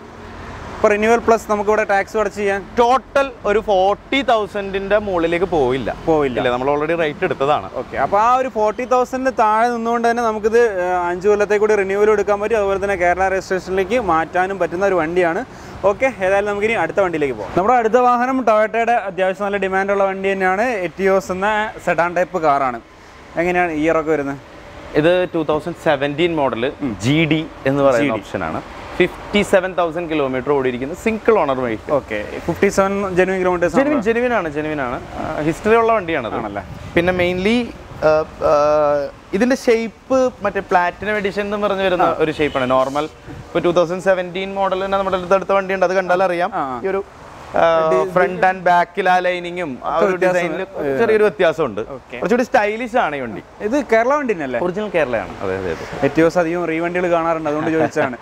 ഇപ്പോൾ റിന്യൂവൽ പ്ലസ് നമുക്ക് ഇവിടെ ടാക്സ് അടച്ച് ചെയ്യാൻ ടോട്ടൽ ഒരു ഫോർട്ടി തൗസൻഡിന്റെ മുകളിലേക്ക് പോയില്ല പോവില്ല ഇല്ല നമ്മൾ ഓൾറെഡി റേറ്റ് എടുത്തതാണ് ഓക്കെ അപ്പോൾ ആ ഒരു ഫോർട്ടി തൗസൻഡിന് താഴെ നിന്നുകൊണ്ട് തന്നെ നമുക്കിത് ഏഹ്, അഞ്ച് കൊല്ലത്തേക്ക് കൂടി റിന്യൂവൽ എടുക്കാൻ പറ്റും അതുപോലെ തന്നെ കേരള രജിസ്ട്രേഷനിലേക്ക് മാറ്റാനും പറ്റുന്ന ഒരു വണ്ടിയാണ് ഓക്കെ ഏതായാലും നമുക്കിനി അടുത്ത വണ്ടിയിലേക്ക് പോകാം നമ്മുടെ അടുത്ത വാഹനം ടൊയോട്ടയുടെ അത്യാവശ്യം നല്ല ഡിമാൻഡുള്ള വണ്ടി തന്നെയാണ് എറ്റിയോസ് എന്ന സെഡാൻ ടൈപ്പ് കാറാണ് എങ്ങനെയാണ് ഇയർ ഒക്കെ വരുന്നത് ഇത് two thousand seventeen model G D എന്ന് പറയുന്ന ഓപ്ഷനാണ് ഫിഫ്റ്റി സെവൻ തൗസൻഡ് കിലോമീറ്റർ ഓടിയിരിക്കുന്ന single owner vehicle okay fifty seven genuine kilometres genuine genuine ആണ് ജെനുവിൻ ആണ് ഹിസ്റ്ററി ഉള്ള വണ്ടിയാണ് ആണല്ലേ? പിന്നെ മെയിൻലി ഇതിന്റെ ഷേപ്പ് മറ്റേ പ്ലാറ്റിനം എഡിഷൻ എന്ന് പറഞ്ഞു വരുന്ന ഒരു ഷേപ്പാണ് നോർമൽ ഇപ്പോൾ ടൂ തൗസൻഡ് സെവൻറ്റീൻ മോഡൽ തന്നെ നമ്മുടെ അടുത്ത് അടുത്ത വണ്ടിയുണ്ട് അത് കണ്ടാൽ അറിയാം ആ. ഈ ഒരു ഫ്രണ്ട് ആൻഡ് ബാക്കിൽ ആ ലൈനിങ്ങും ആ ഒരു ഡിസൈനിൽ ചെറിയൊരു വ്യത്യാസമുണ്ട് Okay. കുറച്ചുകൂടി സ്റ്റൈലിഷ് ആണ് ഈ വണ്ടി ഇത് കേരള വണ്ടി തന്നെയല്ലേ ഒറിജിനൽ കേരളയാണ് അതെ അതെ അതെ എറ്റിയോസ് അധികം റീ വണ്ടികൾ കാണാറുണ്ട് അതുകൊണ്ട് ചോദിച്ചതാണ്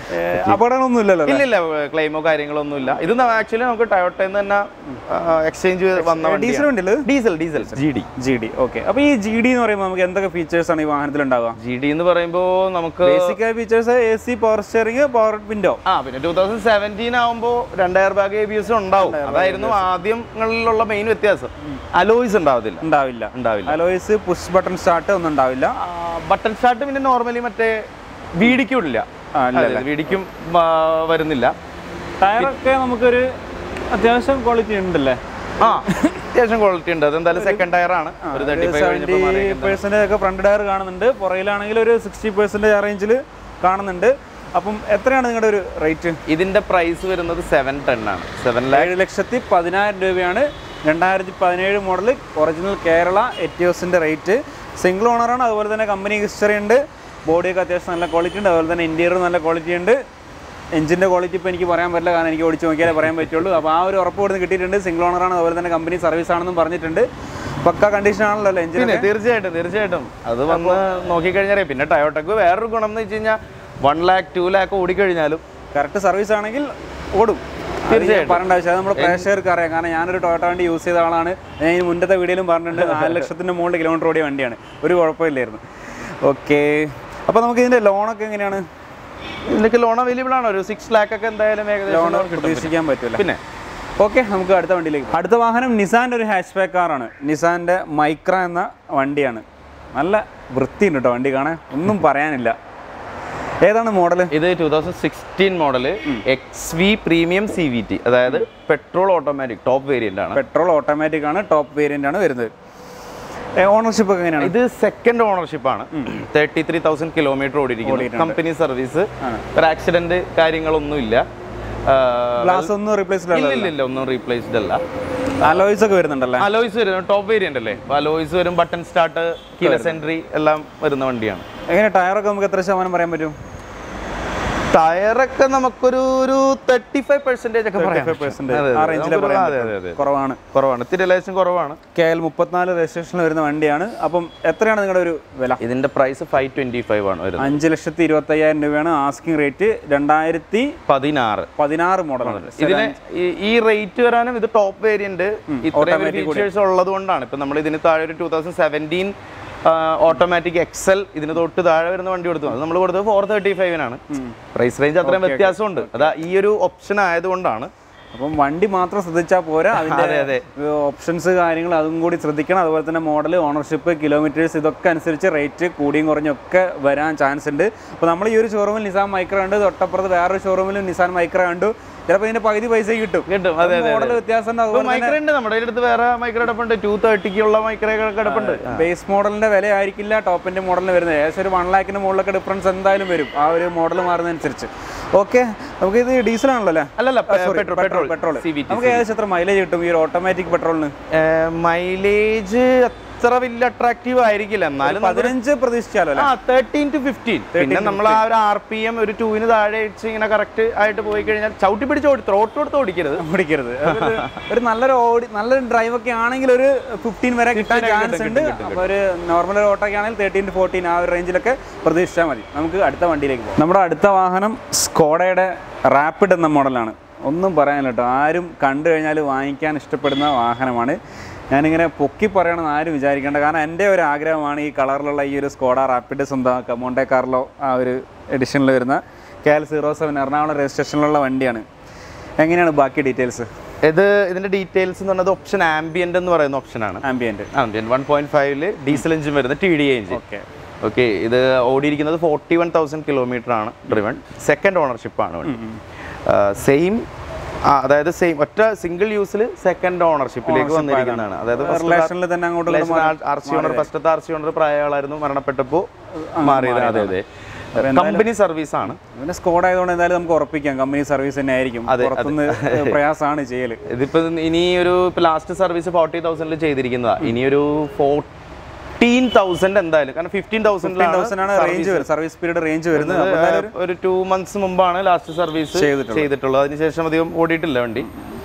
അപകടങ്ങളൊന്നും ഇല്ലല്ലോ അല്ലേ? ഇല്ല ഇല്ല ക്ലെയിമോ കാര്യങ്ങളോ ഒന്നുമില്ല ഇത് ആക്ച്വലി നമുക്ക് ടയോട്ടയിൽ നിന്ന് തന്നെ എക്സ്ചേഞ്ച് വന്ന ഡീസൽ വണ്ടിയല്ലേ diesel diesel G D G D okay അപ്പൊ ഈ ജി ഡി എന്ന് പറയുമ്പോൾ നമുക്ക് എന്തൊക്കെ ഫീച്ചേഴ്സ് ആണ് ഈ വാഹനത്തിൽ ഉണ്ടാവുക ജി ഡി എന്ന് പറയുമ്പോൾ നമുക്ക് ബേസിക് ആയ features A C power steering power window ആ പിന്നെ ടൂ തൗസൻഡ് സെവൻറ്റീൻ ആകുമ്പോൾ രണ്ട് air bag A B S ഉണ്ടാവും അതായിരുന്നു ആദ്യങ്ങളിലുള്ള മെയിൻ വ്യത്യാസം അലോയ്സ് ഉണ്ടാവത്തില്ല ഉണ്ടാവില്ല ഉണ്ടാവില്ല അലോയ്സ് പുഷ് ബട്ടൺ സ്റ്റാർട്ട് ഒന്നും ഉണ്ടാവില്ല ബട്ടൺ സ്റ്റാർട്ട് പിന്നെ നോർമലി മറ്റേ വീടിക്കും ഇല്ല ആ, ഇല്ല, അതെ, വീടിക്കും ആ, വരുന്നില്ല ടയറൊക്കെ നമുക്കൊരു അത്യാവശ്യം ക്വാളിറ്റി ഉണ്ടല്ലേ ആ അത്യാവശ്യം ക്വാളിറ്റി ഉണ്ട് അതെന്തായാലും സെക്കൻഡ് ടയർ ആണ് ഒരു തേർട്ടി ഫൈവ് സെവൻറ്റി കഴിഞ്ഞപ്പോൾ മാറിയിരിക്കുന്നത്. പെർസെൻറ്റേജ് ഒക്കെ ഫ്രണ്ട് ടയർ കാണുന്നുണ്ട് പുറയിലാണെങ്കിൽ ഒരു സിക്സ്റ്റി പെർസെൻറ്റേജ് ആ റേഞ്ചിൽ കാണുന്നുണ്ട് അപ്പം എത്രയാണ് നിങ്ങളുടെ ഒരു റേറ്റ് ഇതിന്റെ പ്രൈസ് വരുന്നത് സെവൻ ടെൻ ആണ് സെവൻ ലാക്ക് ഏഴ് ലക്ഷത്തി പതിനായിരം രൂപയാണ് രണ്ടായിരത്തി പതിനേഴ് മോഡൽ ഒറിജിനൽ കേരള എറ്റിയോസിൻ്റെ റേറ്റ് സിംഗിൾ ഓണറാണ് അതുപോലെ തന്നെ കമ്പനി ഹിസ്റ്ററി ഉണ്ട് ബോഡിയൊക്കെ അത്യാവശ്യം നല്ല ക്വാളിറ്റി ഉണ്ട് അതുപോലെ തന്നെ ഇൻറ്റീരിയർ നല്ല ക്വാളിറ്റി ഉണ്ട് എഞ്ചിൻ്റെ ക്വാളിറ്റി ഇപ്പോൾ എനിക്ക് പറയാൻ പറ്റില്ല കാരണം എനിക്ക് ഓടിച്ച് നോക്കിയാലേ പറയാൻ പറ്റുള്ളൂ അപ്പോൾ ആ ഒരു ഉറപ്പ് കൊടുത്ത് കിട്ടിയിട്ടുണ്ട് സിംഗിൾ ഓണറാണ് അതുപോലെ തന്നെ കമ്പനി സർവീസ് ആണെന്നും പറഞ്ഞിട്ടുണ്ട് പക്ക കണ്ടീഷൻ ആണല്ലോ അല്ലേ എഞ്ചിൻ പിന്നെ തീർച്ചയായിട്ടും തീർച്ചയായിട്ടും അത് വന്ന് നോക്കിക്കഴിഞ്ഞാൽ പിന്നെ ടയോട്ടക്ക് വേറൊരു ഗുണം എന്ന് വെച്ച് കഴിഞ്ഞാൽ വൺ ലാക്ക് ടു ലാക്ക് ഓടിക്കഴിഞ്ഞാലും കറക്റ്റ് സർവീസ് ആണെങ്കിൽ ഓടും തീർച്ചയായിട്ടും പറയേണ്ട ആവശ്യം അത് നമ്മുടെ പ്രേക്ഷകർക്ക് അറിയാം കാരണം ഞാനൊരു ടൊയോട്ട വണ്ടി യൂസ് ചെയ്ത ആളാണ് ഞാൻ ഈ മുന്നത്തെ വീഡിയോയിലും പറഞ്ഞിട്ടുണ്ട് നാല് ലക്ഷത്തിന്റെ മുകളിൽ കിലോമീറ്റർ ഓടിയ വണ്ടിയാണ് ഒരു കുഴപ്പമില്ലായിരുന്നു ഓക്കെ അപ്പോൾ നമുക്ക് ഇതിന്റെ ലോണൊക്കെ എങ്ങനെയാണ് ഇതിനൊക്കെ ലോൺ അവൈലബിൾ ആണ് ഒരു സിക്സ് ലാക്ക് ഒക്കെ എന്തായാലും ഏകദേശം ലോൺ loan കിട്ടും. പ്രതീക്ഷിക്കാൻ പറ്റില്ല പിന്നെ ഓക്കെ നമുക്ക് അടുത്ത വണ്ടിയിലേക്ക് പോകാം. അടുത്ത വാഹനം നിസാന്റെ ഒരു ഹാച്ച് ബാക്ക് കാറാണ് നിസാന്റെ മൈക്ര എന്ന വണ്ടിയാണ് നല്ല വൃത്തിയുണ്ട് കേട്ടോ വണ്ടി കാണാൻ ഒന്നും പറയാനില്ല ഏതാണ് മോഡൽ ഇത് two thousand sixteen model X V premium C V T അതായത് പെട്രോൾ ഓട്ടോമാറ്റിക് ടോപ്പ് വേരിയന്റ് ആണ് പെട്രോൾ ഓട്ടോമാറ്റിക് ആണ് ടോപ്പ് വേരിയന്റ് ആണ് വരുന്നത് ഓണർഷിപ്പ് ഒക്കെ എങ്ങനെയാണ് ഇത് സെക്കൻഡ് ഓണർഷിപ്പ് ആണ് തേർട്ടി ത്രീ തൗസൻഡ് കിലോമീറ്റർ ഓടിയിരിക്കുന്നു കമ്പനി സർവീസ് ഒരു ആക്സിഡന്റ് കാര്യങ്ങളൊന്നും ഇല്ല ആ, ഗ്ലാസ് ഒന്നും റീപ്ലേസ് ഇല്ല ഇല്ല ഇല്ല ഒന്നും റീപ്ലേസ്ഡ് അല്ല അലോയ്സ് ഒക്കെ വരുന്നുണ്ടല്ലേ അലോയ്സ് വരും ടോപ്പ് വേരിയന്റ് അല്ലേ അലോയ്സ് വരും ബട്ടൺ സ്റ്റാർട്ട് കീലസ് എൻട്രി എല്ലാം വരുന്ന വണ്ടിയാണ് എങ്ങനെ ടയറൊക്കെ നമുക്ക് എത്ര ശതമാനം പറയാൻ പറ്റും ടയറൊക്കെ നമുക്കൊരു ഒരു തേർട്ടി ഫൈവ് പെർസെന്റേജ് ഒക്കെ പറയാം അതെ, ആ അതെ. റേഞ്ചിലെ നമുക്കൊരു- പറയാൻ അതെ, പറ്റും. അതെ, അതെ. കുറവാണ് കുറവാണ് ഇത്തിരി ലേശം കുറവാണ് കെ എൽ മുപ്പത്തിനാല് രജിസ്ട്രേഷനിൽ വരുന്ന വണ്ടിയാണ് അപ്പം എത്രയാണ് നിങ്ങളുടെ ഒരു വില ഇതിന്റെ പ്രൈസ് ഫൈവ് ട്വന്റി ഫൈവ് ആണ് വരുന്നത് അഞ്ച് ലക്ഷത്തി ഇരുപത്തി അയ്യായിരം രൂപയാണ് ആസ്കിംഗ് റേറ്റ് രണ്ടായിരത്തി പതിനാറ് പതിനാറ് മോഡലാണ് ഇതിന് ഈ- ഈ റേറ്റ് വരാനും ഇത് ടോപ്പ് വേരിയന്റ് ഇത്രയും ഫീച്ചേഴ്സ് ഉള്ളത് കൊണ്ടാണ് ഇപ്പൊ നമ്മൾ ഇതിന് താഴെ ഒരു two thousand seventeen automatic excel ഇതിന് തൊട്ട് താഴെ വരുന്ന വണ്ടി കൊടുത്തു അത് നമ്മൾ കൊടുത്തത് ഫോർ തേർട്ടി ഫൈവിനാണ് പ്രൈസ് റേഞ്ച് അത്രയും വ്യത്യാസമുണ്ട് അതാ ഈ ഒരു ഓപ്ഷൻ ആയതുകൊണ്ടാണ് അപ്പം വണ്ടി മാത്രം ശ്രദ്ധിച്ചാൽ പോരാ അതെ, അതെ. അതിന്റെ ഓപ്ഷൻസ് കാര്യങ്ങൾ അതും കൂടി ശ്രദ്ധിക്കണം അതുപോലെ തന്നെ മോഡൽ ഓണർഷിപ്പ് കിലോമീറ്റേഴ്സ് ഇതൊക്കെ അനുസരിച്ച് റേറ്റ് കൂടിയും കുറഞ്ഞും ഒക്കെ വരാൻ ചാൻസ് ഉണ്ട് അപ്പോൾ നമ്മൾ ഈ ഒരു ഷോറൂമിൽ നിസാൻ മൈക്ര കണ്ടു തൊട്ടപ്പുറത്ത് വേറൊരു ഷോറൂമിലും നിസാൻ മൈക്ര കണ്ടു ചിലപ്പോൾ ഇതിന്റെ പകുതി പൈസ കിട്ടും കിട്ടും അതെ അതെ മോഡൽ വ്യത്യാസം ഉണ്ട് അതുപോലെ മൈക്രോ ഉണ്ട് നമ്മുടെ അടുത്ത് വേറെ മൈക്രോ കിടപ്പുണ്ട് ടു തേർട്ടിക്കുള്ള മൈക്രോ കിടപ്പുണ്ട് ബേസ് മോഡലിന്റെ വില ആയിരിക്കില്ല ടോപ്പിന്റെ മോഡലിന് വരുന്നത് ഏകദേശം ഒരു വൺ ലാക്കിന് മുകളിലൊക്കെ ഡിഫറൻസ് എന്തായാലും വരും ആ ഒരു മോഡൽ മാറുന്നതനുസരിച്ച് ഓക്കെ നമുക്ക് ഇത് ഡീസൽ ആണല്ലോ അല്ലേ അല്ലല്ല petrol petrol petrol petrol C V നമുക്ക് ഏകദേശം എത്ര മൈലേജ് കിട്ടും ഈ ഒരു ഓട്ടോമാറ്റിക് പെട്രോളിന് മൈലേജ് അത്ര വലിയ അട്രാക്റ്റീവ് ആയിരിക്കില്ല എന്നാലും പതിനഞ്ച് പ്രതീക്ഷിച്ചാലോ അല്ലേ ആ തേർട്ടീൻ ടു ഫിഫ്റ്റീൻ പിന്നെ നമ്മൾ ആ ഒരു ആർ പി എം ഒരു ടൂവിന് താഴെ വെച്ച് ഇങ്ങനെ കറക്റ്റ് ആയിട്ട് പോയി കഴിഞ്ഞാൽ ചവിട്ടി പിടിച്ച് ഓടി ത്രോട്ട് കൊടുത്ത് ഓടിക്കരുത് ഓടിക്കരുത് അതൊരു ഒരു നല്ലൊരു ഓടി നല്ലൊരു ഡ്രൈവ് ഒക്കെ ആണെങ്കിൽ ഒരു ഫിഫ്റ്റീൻ വരെ കിട്ടാൻ ചാൻസ് ഉണ്ട് അപ്പോൾ ഒരു നോർമൽ ഒരു ഓട്ടോ ഒക്കെ ആണെങ്കിൽ തേർട്ടീൻ ടു ഫോർട്ടീൻ ആ ഒരു റേഞ്ചിലൊക്കെ പ്രതീക്ഷിച്ചാൽ മതി നമുക്ക് അടുത്ത വണ്ടിയിലേക്ക് പോകാം നമ്മുടെ അടുത്ത വാഹനം സ്കോഡയുടെ റാപ്പിഡ് എന്ന മോഡലാണ് ഒന്നും പറയാനില്ല കേട്ടോ ആരും കണ്ടു കഴിഞ്ഞാൽ വാങ്ങിക്കാൻ ഇഷ്ടപ്പെടുന്ന വാഹനമാണ് ഞാനിങ്ങനെ പൊക്കി പറയണമെന്ന് ആരും വിചാരിക്കേണ്ട കാരണം എൻ്റെ ഒരു ആഗ്രഹമാണ് ഈ കളറിലുള്ള ഈ ഒരു സ്കോഡ റാപ്പിഡ് സ്വന്തമാക്കുക മോണ്ടെ കാർലോ ആ ഒരു എഡിഷനിൽ വരുന്ന K L zero seven Ernakulam രജിസ്ട്രേഷനിലുള്ള വണ്ടിയാണ് എങ്ങനെയാണ് ബാക്കി ഡീറ്റെയിൽസ് ഇത് ഇതിന്റെ ഡീറ്റെയിൽസ് എന്ന് പറഞ്ഞത് ഓപ്ഷൻ ആംബിയന്റ് എന്ന് പറയുന്ന ഓപ്ഷനാണ് ആംബിയൻറ്റ് ആംബിയന്റ് വൺ പോയിന്റ് ഫൈവില് ഡീസൽ എഞ്ചിൻ വരുന്ന T D engine okay okay ഇത് ഓടിയിരിക്കുന്നത് ഫോർട്ടി വൺ തൗസൻഡ് കിലോമീറ്റർ ആണ് ഡ്രിവൺ സെക്കൻഡ് ഓണർഷിപ്പ് ആണ് വണ്ടി സെയിം അതായത് സെയിം ഒറ്റ സിംഗിൾ യൂസിൽ സെക്കൻഡ് ഓണർഷിപ്പിലേക്ക് വന്നിരിക്കുന്നതാണ് അതായത് റിലേഷനിൽ തന്നെ അങ്ങോട്ടും ആർ സി ഓണർ ഫസ്റ്റത്തെ ആർ സി ഓണർ പ്രായ ആളായിരുന്നു മരണപ്പെട്ടപ്പോൾ മാറിയത് അതെ അതെ കമ്പനി സർവീസ് ആണ് പിന്നെ സ്കോഡ് ആയതുകൊണ്ട് എന്തായാലും നമുക്ക് ഉറപ്പിക്കാം കമ്പനി സർവീസ് തന്നെ ആയിരിക്കും പുറത്തുനിന്ന് പ്രയാസമാണ് ചെയ്യല് ഇതിപ്പോ ഇനി ഒരു ലാസ്റ്റ് സർവീസ് ഫോർട്ടി തൗസൻഡിൽ ചെയ്തിരിക്കുന്നതാ ഇനി ഒരു ഫോർട്ടീൻ തൗസൻഡ് എന്തായാലും കാരണം ഫിഫ്റ്റീൻ തൗസൻഡ് ആണ് റേഞ്ച് വരുന്നത് സർവീസ് പീരീഡ് റേഞ്ച് വരുന്നത് അപ്പോൾ എന്തായാലും ഒരു ടു മന്ത്സ് മുമ്പാണ് ലാസ്റ്റ് സർവീസ് ചെയ്തിട്ടുള്ളത്. ചെയ്തിട്ടുള്ളത് അതിനുശേഷം അധികം ഓടിയിട്ടില്ല വണ്ടി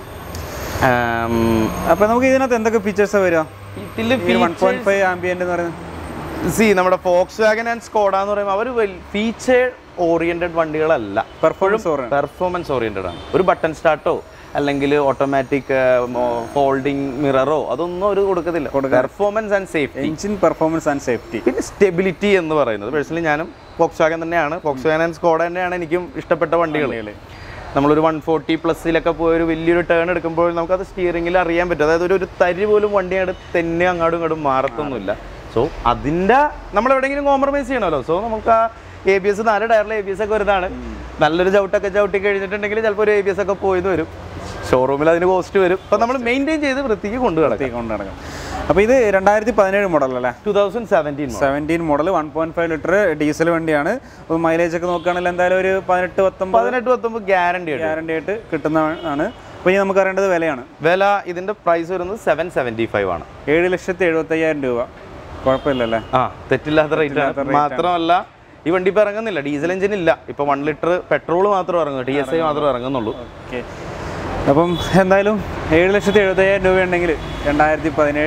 അപ്പോൾ നമുക്ക് ഇതിനകത്ത് എന്തൊക്കെ ഫീച്ചേഴ്സ് വരിക ഇതില് വൺ പോയിന്റ് ഫൈവ് ആംബിയന്റ് എന്ന് പറയുന്നത് സി നമ്മുടെ ഫോക്സ് വാഗൻ ആൻഡ് സ്കോഡ എന്ന് പറയുമ്പോൾ അവർ ഫീച്ചർ ഓറിയന്റഡ് വണ്ടികളല്ല പെർഫോമൻസ് ഓറിയൻ പെർഫോമൻസ് ഓറിയന്റഡ് ആണ് ഒരു ബട്ടൺ സ്റ്റാർട്ടോ അല്ലെങ്കിൽ ഓട്ടോമാറ്റിക് ഫോൾഡിംഗ് മിററോ അതൊന്നും അവർ കൊടുക്കത്തില്ല performance and safety engine performance and safety പിന്നെ സ്റ്റെബിലിറ്റി എന്ന് പറയുന്നത് പേഴ്സണലി ഞാനും ഫോക്സ്വാഗൻ തന്നെയാണ് ഫോക്സ്വാഗൻ ആൻഡ് സ്കോഡ തന്നെയാണ് എനിക്കും ഇഷ്ടപ്പെട്ട വണ്ടികൾ നമ്മളൊരു വൺ ഫോർട്ടി പ്ലസ്സിലൊക്കെ പോയ ഒരു വലിയൊരു ടേൺ എടുക്കുമ്പോൾ നമുക്കത് സ്റ്റിയറിംഗിൽ അറിയാൻ പറ്റും അതായത് ഒരു ഒരു തരി പോലും വണ്ടി അങ്ങോട്ട് തന്നെ അങ്ങോട്ടും ഇങ്ങോട്ടും മാറത്തൊന്നുമില്ല സോ അതിൻ്റെ നമ്മൾ എവിടെയെങ്കിലും കോംപ്രമൈസ് ചെയ്യണമല്ലോ സോ നമുക്ക് ആ എ ബി എസ് നാല് ടയറിൽ എ ബി എസ് ഒക്കെ വരുന്നതാണ് നല്ലൊരു ചവിട്ടൊക്കെ ചവിട്ടി കഴിഞ്ഞിട്ടുണ്ടെങ്കിൽ ചിലപ്പോൾ ഒരു എ ബി എസ് ഒക്കെ പോയത് വരും ഷോറൂമിൽ അതിന് കോസ്റ്റ് വരും അപ്പം നമ്മൾ മെയിൻറ്റെയിൻ ചെയ്ത് വൃത്തിക്ക് കൊണ്ടു കിടക്കും കൊണ്ട് നടക്കാം അപ്പോൾ ഇത് രണ്ടായിരത്തി പതിനേഴ് മോഡൽ അല്ലേ two thousand seventeen seventeen model one point five litre diesel വണ്ടിയാണ് അപ്പോൾ മൈലേജ് ഒക്കെ നോക്കുകയാണെങ്കിൽ എന്തായാലും ഒരു പതിനെട്ട് പത്തൊമ്പത് പതിനെട്ട് പത്തൊമ്പത് ഗ്യാരണ്ടി ഉണ്ട് ഗ്യാരണ്ടി ആയിട്ട് കിട്ടുന്നതാണ് അപ്പോൾ ഇനി നമുക്ക് അറിയേണ്ടത് വിലയാണ് വില ഇതിന്റെ പ്രൈസ് വരുന്നത് സെവൻ സെവൻറ്റി ഫൈവ് ആണ് ഏഴ് ലക്ഷത്തി എഴുപത്തയ്യായിരം രൂപ കുഴപ്പമില്ലല്ലേ ആ തെറ്റില്ലാത്ത റേറ്റ് ആണ് മാത്രമല്ല ഈ വണ്ടി ഇപ്പൊ ഇറങ്ങുന്നില്ല ഡീസൽ എഞ്ചിൻ ഇല്ല ഇപ്പൊ വൺ ലിറ്റർ പെട്രോൾ മാത്രം ഇറങ്ങും ടി എസ് ഐ മാത്രമേ ഇറങ്ങുന്നുള്ളൂ ഓക്കെ അപ്പം എന്തായാലും ഏഴ് ലക്ഷത്തി എഴുപത്തയ്യായിരം രൂപ ഉണ്ടെങ്കിൽ രണ്ടായിരത്തി പതിനേഴ്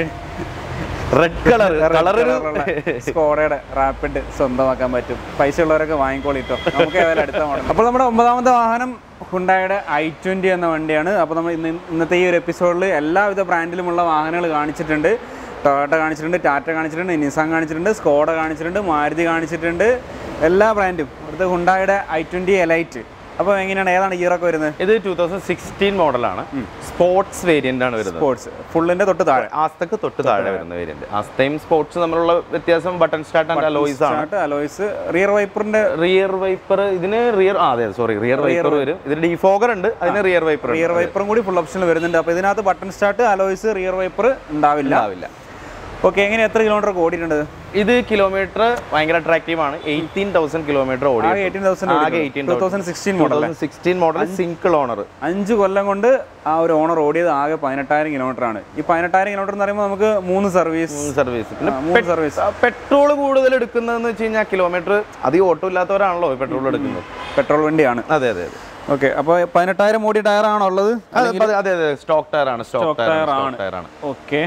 റെഡ് കളർ കളർ ഒരു സ്കോഡയുടെ റാപ്പിഡ് സ്വന്തമാക്കാൻ പറ്റും പൈസ ഉള്ളവരൊക്കെ വാങ്ങിക്കോളിട്ടോ നമുക്ക് ഏതായാലും അടുത്ത മോഡൽ അപ്പോൾ നമ്മുടെ ഒമ്പതാമത്തെ വാഹനം ഹുണ്ടായുടെ ഐ ട്വൻറ്റി എന്ന വണ്ടിയാണ് അപ്പോൾ നമ്മൾ ഇന്ന് ഇന്നത്തെ ഈ ഒരു എപ്പിസോഡിൽ എല്ലാവിധ ബ്രാൻഡിലുമുള്ള വാഹനങ്ങൾ കാണിച്ചിട്ടുണ്ട് ടൊയോട്ട കാണിച്ചിട്ടുണ്ട് ടാറ്റ കാണിച്ചിട്ടുണ്ട് നിസാൻ കാണിച്ചിട്ടുണ്ട് സ്കോഡ കാണിച്ചിട്ടുണ്ട് മാരുതി കാണിച്ചിട്ടുണ്ട് എല്ലാ ബ്രാൻഡും ഇവിടുത്തെ ഹുണ്ടായുടെ ഐ ട്വൻറ്റി എലൈറ്റ് അപ്പോൾ എങ്ങനെയാണ് ഏതാണ് ഇയറൊക്കെ വരുന്നത് ഇത് ടൂ തൗസൻഡ് സിക്സ്റ്റീൻ മോഡലാണ് സ്പോർട്സ് വേരിയന്റ് ആണ് വരുന്നത് സ്പോർട്സ് ഫുള്ളിൻ്റെ തൊട്ട് താഴെ ആസ്തക്ക് തൊട്ട് താഴെ വരുന്ന വേരിയന്റ് ആസ്തയും സ്പോർട്സ് തമ്മിലുള്ള വ്യത്യാസം ബട്ടൺ സ്റ്റാർട്ട് ആൻഡ് അലോയ്സ് ആണ് സ്റ്റാർട്ട് അലോയ്സ് റിയർ വൈപ്പറിൻ്റെ റിയർ വൈപ്പർ ഇതിന് റിയർ ആ അതെ സോറി റിയർ വൈപ്പർ വരും ഇതിന് ഡിഫോഗർ ഉണ്ട് അതിന് റിയർ വൈപ്പർ റിയർ വൈപ്പറും കൂടി ഫുൾ ഓപ്ഷനിൽ വരുന്നുണ്ട് അപ്പോൾ ഇതിനകത്ത് button start alloys rear wiper ഉണ്ടാവില്ല ഉണ്ടാവില്ല ഓക്കെ എങ്ങനെ എത്ര കിലോമീറ്റർ ഒക്കെ ഓടിയിട്ടുണ്ട് ഇത് കിലോമീറ്റർ ഭയങ്കര അട്രാക്റ്റീവ് ആണ് എയ്റ്റീൻ തൗസൻഡ് കിലോമീറ്റർ ഓടി ആകെ എയ്റ്റീൻ തൗസൻഡ് ആകെ eighteen two thousand sixteen model sixteen model single owner അഞ്ച് കൊല്ലം കൊണ്ട് ആ ഒരു ഓണർ ഓടിയത് ആകെ പതിനെട്ടായിരം കിലോമീറ്റർ ആണ് ഈ പതിനെട്ടായിരം കിലോമീറ്റർ എന്ന് പറയുമ്പോൾ നമുക്ക് മൂന്ന് സർവീസ് സർവീസ് പിന്നെ മൂന്ന് സർവീസ് പെട്രോൾ കൂടുതൽ എടുക്കുന്നതെന്ന് വെച്ച് കഴിഞ്ഞാൽ കിലോമീറ്റർ അധികം ഓട്ടോ ഇല്ലാത്തവരാണല്ലോ പെട്രോൾ എടുക്കുന്നത് പെട്രോൾ വണ്ടിയാണ് അതെ അതെ അതെ ഓക്കെ അപ്പോൾ പതിനെട്ടായിരം ഓടിയ ടയറാണോ ഉള്ളത് അതെ, അതെ അതെ അതെ സ്റ്റോക്ക് ടയർ ആണ് സ്റ്റോക്ക് ടയർ ടയർ ആണ്. സ്റ്റോക്ക് ടയർ ആണ് ഓക്കെ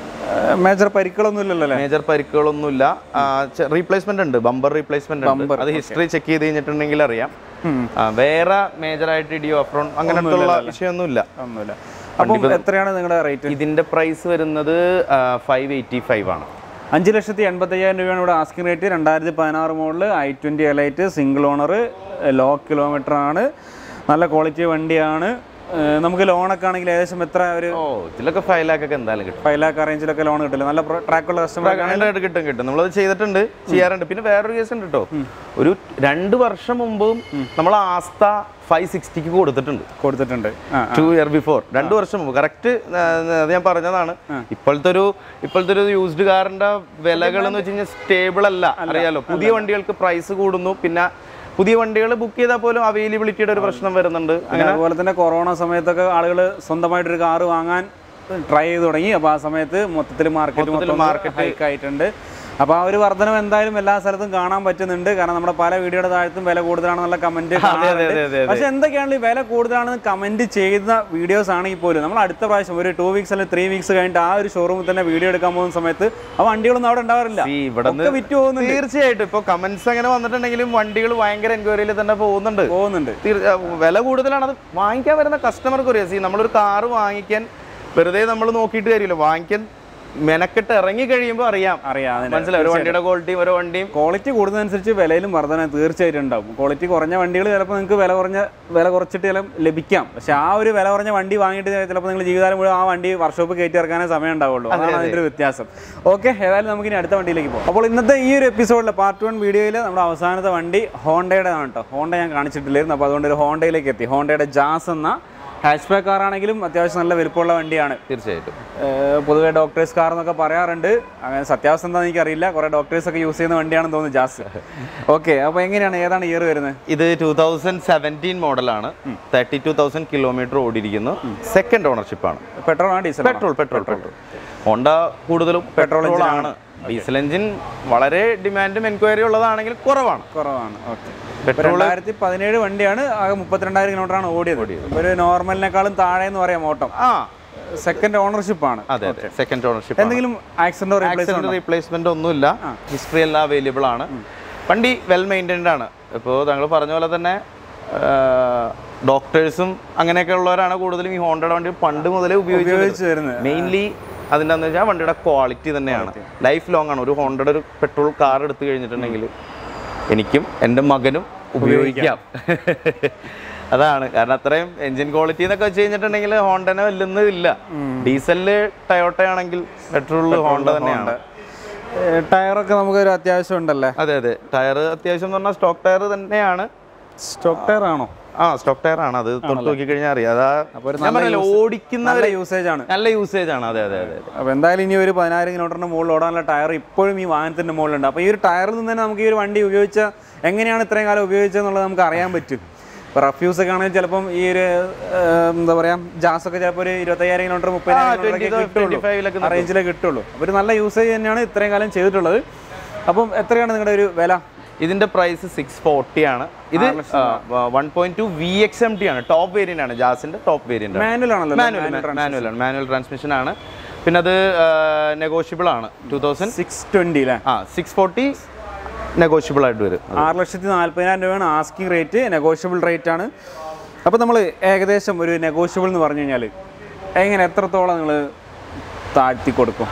മേജർ പരിക്കുകളൊന്നും ഇല്ലല്ലോ അല്ലേ മേജർ പരിക്കുകളൊന്നുമില്ല റീപ്ലേസ്മെന്റ് ഉണ്ട് ബമ്പർ റീപ്ലേസ്മെന്റ് ഉണ്ട് അത് ഹിസ്റ്ററി ചെക്ക് ചെയ്ത് കഴിഞ്ഞിട്ടുണ്ടെങ്കിൽ അറിയാം ഉം. ആ, വേറെ മേജർ ആയിട്ട് ഇടിയോ അഫ്രോൺ അങ്ങനത്തെ ഉള്ള വിഷയമൊന്നുമില്ല ഒന്നുമില്ല അപ്പം എത്രയാണ് നിങ്ങളുടെ റേറ്റ് ഇതിന്റെ പ്രൈസ് വരുന്നത് ഫൈവ് എയ്റ്റി ഫൈവ് ആണ് അഞ്ച് ലക്ഷത്തി എൺപത്തയ്യായിരം രൂപയാണ് ഇവിടെ ആസ്കിംഗ് റേറ്റ് രണ്ടായിരത്തി പതിനാറ് model I twenty Elite single owner low kilometre ആണ് നല്ല ക്വാളിറ്റി വണ്ടിയാണ് ഏഹ് നമുക്ക് ലോണൊക്കെ ആണെങ്കിൽ ഏകദേശം എത്ര ഒരു ഓ ഇതിലൊക്കെ ഫൈവ് ലാക്ക് ഒക്കെ എന്തായാലും കിട്ടും ഫൈവ് ലാക്ക് റേഞ്ചിലൊക്കെ ലോൺ കിട്ടില്ല നല്ല ട്രാക്കുള്ള കസ്റ്റമർ ആയിട്ട് കിട്ടും കിട്ടും നമ്മളത് ചെയ്തിട്ടുണ്ട് ചെയ്യാറുണ്ട് പിന്നെ വേറൊരു കേസ് ഉണ്ട് കേട്ടോ ഒരു രണ്ട് വർഷം മുമ്പും നമ്മൾ ആസ്ത ഫൈവ് സിക്സ്റ്റിക്ക് കൊടുത്തിട്ടുണ്ട് കൊടുത്തിട്ടുണ്ട് ആ ടു ഇയർ ബിഫോർ രണ്ട് വർഷം മുമ്പ് കറക്റ്റ് അത് ഞാൻ പറഞ്ഞതാണ് ഇപ്പോഴത്തെ ഒരു ഇപ്പോഴത്തെ ഒരു യൂസ്ഡ് കാറിന്റെ വിലകൾ എന്ന് വെച്ച് കഴിഞ്ഞാൽ സ്റ്റേബിൾ അല്ല അറിയാലോ പുതിയ വണ്ടികൾക്ക് പ്രൈസ് കൂടുന്നു പിന്നെ പുതിയ വണ്ടികൾ ബുക്ക് ചെയ്താൽ പോലും അവൈലബിലിറ്റിയുടെ ഒരു പ്രശ്നം വരുന്നുണ്ട് പിന്നെ അതുപോലെ തന്നെ കൊറോണ സമയത്തൊക്കെ ആളുകൾ സ്വന്തമായിട്ടൊരു കാറ് വാങ്ങാൻ ട്രൈ ചെയ്ത് തുടങ്ങി അപ്പോൾ ആ സമയത്ത് മൊത്തത്തിൽ മാർക്കറ്റ് മൊത്തം മാർക്കറ്റ് ഹൈക്ക് ആയിട്ടുണ്ട് അപ്പോൾ ആ ഒരു വർധനം എന്തായാലും എല്ലാ സ്ഥലത്തും കാണാൻ പറ്റുന്നുണ്ട് കാരണം നമ്മുടെ പല വീഡിയോയുടെ താഴത്തും വില കൂടുതലാണെന്നുള്ള കമന്റ് അതെ, അതെ, അതെ. പക്ഷെ എന്തൊക്കെയാണ് ഈ വില കൂടുതലാണെന്ന് കമന്റ് ചെയ്യുന്ന വീഡിയോസ് ആണെങ്കിൽ പോലും നമ്മൾ അടുത്ത പ്രാവശ്യം ഒരു ടു വീക്സ് അല്ലെങ്കിൽ ത്രീ വീക്സ് കഴിഞ്ഞിട്ട് ആ ഒരു ഷോറൂമിൽ തന്നെ വീഡിയോ എടുക്കാൻ പോകുന്ന സമയത്ത് ആ വണ്ടികളൊന്നും അവിടെ ഉണ്ടാവാറില്ല ഈ ഇവിടെ ഒക്കെ വിറ്റ് പോകുന്നുണ്ട് തീർച്ചയായിട്ടും ഇപ്പൊ കമന്റ്സ് അങ്ങനെ വന്നിട്ടുണ്ടെങ്കിലും വണ്ടികൾ ഭയങ്കര എൻക്വയറിയിൽ തന്നെ പോകുന്നുണ്ട് പോകുന്നുണ്ട് തീർ- ആ, വില കൂടുതലാണ് അത് വാങ്ങിക്കാൻ വരുന്ന കസ്റ്റമർക്ക് അറിയാം സി നമ്മളൊരു കാറ് വാങ്ങിക്കാൻ വെറുതെ നമ്മൾ നോക്കിയിട്ട് കാര്യമില്ല വാങ്ങിക്കാൻ മെനക്കെട്ട് ഇറങ്ങി കഴിയുമ്പോൾ അറിയാം അറിയാം അതിന് മനസ്സിലായി ഒരു വണ്ടിയുടെ ക്വാളിറ്റിയും ഓരോ വണ്ടിയും ക്വാളിറ്റി കൂടുന്നതനുസരിച്ച് വിലയിലും വർധന തീർച്ചയായിട്ടും ഉണ്ടാവും ക്വാളിറ്റി കുറഞ്ഞ വണ്ടികൾ ചിലപ്പോൾ നിങ്ങൾക്ക് വില കുറഞ്ഞ വില കുറച്ചിട്ട് ചില ലഭിക്കാം പക്ഷെ ആ ഒരു വില കുറഞ്ഞ വണ്ടി വാങ്ങിയിട്ട് ചിലപ്പോൾ നിങ്ങൾ ജീവിതകാലം മുഴുവൻ ആ വണ്ടി വർക്ക്ഷോപ്പ് കയറ്റി ഇറക്കാനേ സമയം ഉണ്ടാവുള്ളൂ അതാണ് അതിൻ്റെ ഒരു വ്യത്യാസം ഓക്കെ ഏതായാലും നമുക്ക് ഇനി അടുത്ത വണ്ടിയിലേക്ക് പോകും അപ്പോൾ ഇന്നത്തെ ഈ ഒരു എപ്പിസോഡിൽ പാർട്ട് വൺ വീഡിയോയിൽ നമ്മുടെ അവസാനത്തെ വണ്ടി ഹോണ്ടയുടെ ആണ് കേട്ടോ ഹോണ്ട ഞാൻ കാണിച്ചിട്ടില്ലായിരുന്നു അപ്പോൾ അതുകൊണ്ട് ഒരു ഹോണ്ടയിലേക്ക് എത്തി ഹോണ്ടയുടെ ജാസ് എന്ന ഹാച്ച് ബാക്ക് കാറാണെങ്കിലും അത്യാവശ്യം നല്ല വലുപ്പമുള്ള വണ്ടിയാണ് തീർച്ചയായിട്ടും ഏഹ് പൊതുവെ ഡോക്ടേഴ്സ് കാർ എന്നൊക്കെ പറയാറുണ്ട് അങ്ങനെ സത്യാവസ്ഥ എന്താണെന്ന് എനിക്കറിയില്ല കുറേ ഡോക്ടേഴ്സ് ഒക്കെ യൂസ് ചെയ്യുന്ന വണ്ടിയാണെന്ന് തോന്നുന്നു ജാസ് ഓക്കെ അപ്പോൾ എങ്ങനെയാണ് ഏതാണ് ഇയർ വരുന്നത് ഇത് ടൂ തൗസൻഡ് സെവൻറ്റീൻ മോഡലാണ് തേർട്ടി ടു തൗസൻഡ് കിലോമീറ്റർ ഓടിയിരിക്കുന്നു സെക്കൻഡ് ഓണർഷിപ്പ് ആണ് പെട്രോൾ ആണ് diesel petrol petrol petrol Honda കൂടുതലും പെട്രോൾ ആണ് ഡീസൽ എഞ്ചിൻ വളരെ ഡിമാൻഡും എൻക്വയറി ഉള്ളതാണെങ്കിൽ കുറവാണ് കുറവാണ് ഓക്കെ Petrol- രണ്ടായിരത്തി പതിനേഴ് വണ്ടിയാണ് ആകെ മുപ്പത്തിരണ്ടായിരം കിലോമീറ്റർ ആണ് ഓടിയത് ഒരു നോർമലിനേക്കാളും താഴെ എന്ന് പറയാം ഓട്ടം ആ സെക്കൻഡ് ഓണർഷിപ്പ് ആണ് അതെ അതെ സെക്കൻഡ് ഓണർഷിപ്പ് എന്തെങ്കിലും ആക്സിഡന്റോ റീപ്ലേസ് ആക്സിഡന്റ് റീപ്ലേസ്മെന്റ് ഒന്നുമില്ല ഹിസ്റ്ററി എല്ലാം അവൈലബിൾ ആണ് വണ്ടി വെൽ മെയിൻറ്റൈൻഡ് ആണ് ഇപ്പോൾ താങ്കൾ പറഞ്ഞ പോലെ തന്നെ ഡോക്ടേഴ്സും അങ്ങനെയൊക്കെ ഉള്ളവരാണ് കൂടുതലും ഈ ഹോണ്ടയുടെ വണ്ടി പണ്ട് മുതലേ ഉപയോഗിച്ച് ഉപയോഗിച്ച് വരുന്നത് മെയിൻലി അതിൻ്റെ എന്ന് വെച്ചാൽ വണ്ടിയുടെ ക്വാളിറ്റി തന്നെയാണ് ലൈഫ് ലോങ് ആണ് ഒരു ഹോണ്ടയുടെ ഒരു പെട്രോൾ കാർ എടുത്തു കഴിഞ്ഞിട്ടുണ്ടെങ്കിൽ എനിക്കും എൻ്റെ മകനും ഉപയോഗിക്കാം അതാണ് കാരണം അത്രയും എഞ്ചിൻ ക്വാളിറ്റി എന്നൊക്കെ വെച്ച് കഴിഞ്ഞിട്ടുണ്ടെങ്കിൽ ഹോണ്ടനെ വെല്ലുന്നതില്ല ഡീസലില് ടയോട്ട ആണെങ്കിൽ പെട്രോളിൽ ഹോണ്ട തന്നെയാണ് ടയറൊക്കെ നമുക്കൊരു അത്യാവശ്യം ഉണ്ടല്ലേ അതെ അതെ ടയർ അത്യാവശ്യം എന്ന് പറഞ്ഞാൽ സ്റ്റോക്ക് ടയർ തന്നെയാണ് സ്റ്റോക്ക് ടയർ ആണോ ആ സ്റ്റോക്ക് ടയർ ആണ് അത് തൊട്ട് നോക്കി കഴിഞ്ഞാൽ അറിയാം അതാ അപ്പൊ ഒരു ഞാൻ നല്ല പറഞ്ഞില്ലേ, use- ഓടിക്കുന്നവരെ നല്ല യൂസേജ് ആണ് നല്ല യൂസേജ് ആണ് അതെ അതെ അതെ അതെ. അപ്പോൾ എന്തായാലും ഇനി ഒരു പതിനായിരം കിലോമീറ്ററിന് മുകളിൽ ഓടാനുള്ള ടയർ ഇപ്പോഴും ഈ വാഹനത്തിന്റെ മുകളിലുണ്ട് അപ്പോൾ ഈ ഒരു ടയറിൽ നിന്ന് തന്നെ നമുക്ക് ഈ ഒരു വണ്ടി ഉപയോഗിച്ച എങ്ങനെയാണ് ഇത്രയും കാലം ഉപയോഗിച്ചതെന്നുള്ളത് നമുക്ക് അറിയാൻ പറ്റും ഇപ്പോൾ റഫ്യൂസ് ഒക്കെ ആണെങ്കിൽ ചിലപ്പം ഈ ഒരു ഏഹ്, എന്താ പറയാ ജാസ് ഒക്കെ ചിലപ്പോൾ ഒരു ഇരുപത്തയ്യായിരം കിലോമീറ്റർ മുപ്പതിനായിരം 20 കിലോമീറ്റർ 25 ലൊക്കെ ആ റേഞ്ചിലേ കിട്ടുള്ളൂ അപ്പോൾ ഒരു നല്ല യൂസേജ് തന്നെയാണ് ഇത്രയും കാലം ചെയ്തിട്ടുള്ളത് അപ്പം എത്രയാണ് നിങ്ങളുടെ ഒരു വില ഇതിന്റെ പ്രൈസ് സിക്സ് ഫോർട്ടി ആണ് ഇത് one point two V X M T ആണ് ടോപ്പ് വേരിയന്റ് ആണ് ജാസിന്റെ ടോപ്പ് വേരിയന്റ് മാനുവൽ ആണല്ലോ മാനുവൽ മാനുവൽ ആണ് മാനുവൽ ട്രാൻസ്മിഷൻ ആണ് പിന്നെ അത് നെഗോഷ്യബിൾ ആണ് ടൂ തൗസൻഡ് സിക്സ് ട്വന്റി അല്ലേ ആ സിക്സ് ഫോർട്ടി നെഗോഷ്യബിൾ ആയിട്ട് വരും ആറ് ലക്ഷത്തി നാൽപ്പതിനായിരം രൂപയാണ് ആസ്കിംഗ് റേറ്റ് നെഗോഷ്യബിൾ റേറ്റ് ആണ് അപ്പോൾ നമ്മൾ ഏകദേശം ഒരു നെഗോഷ്യബിൾ എന്ന് പറഞ്ഞു കഴിഞ്ഞാൽ എങ്ങനെ എത്രത്തോളം നിങ്ങൾ താഴ്ത്തി കൊടുക്കും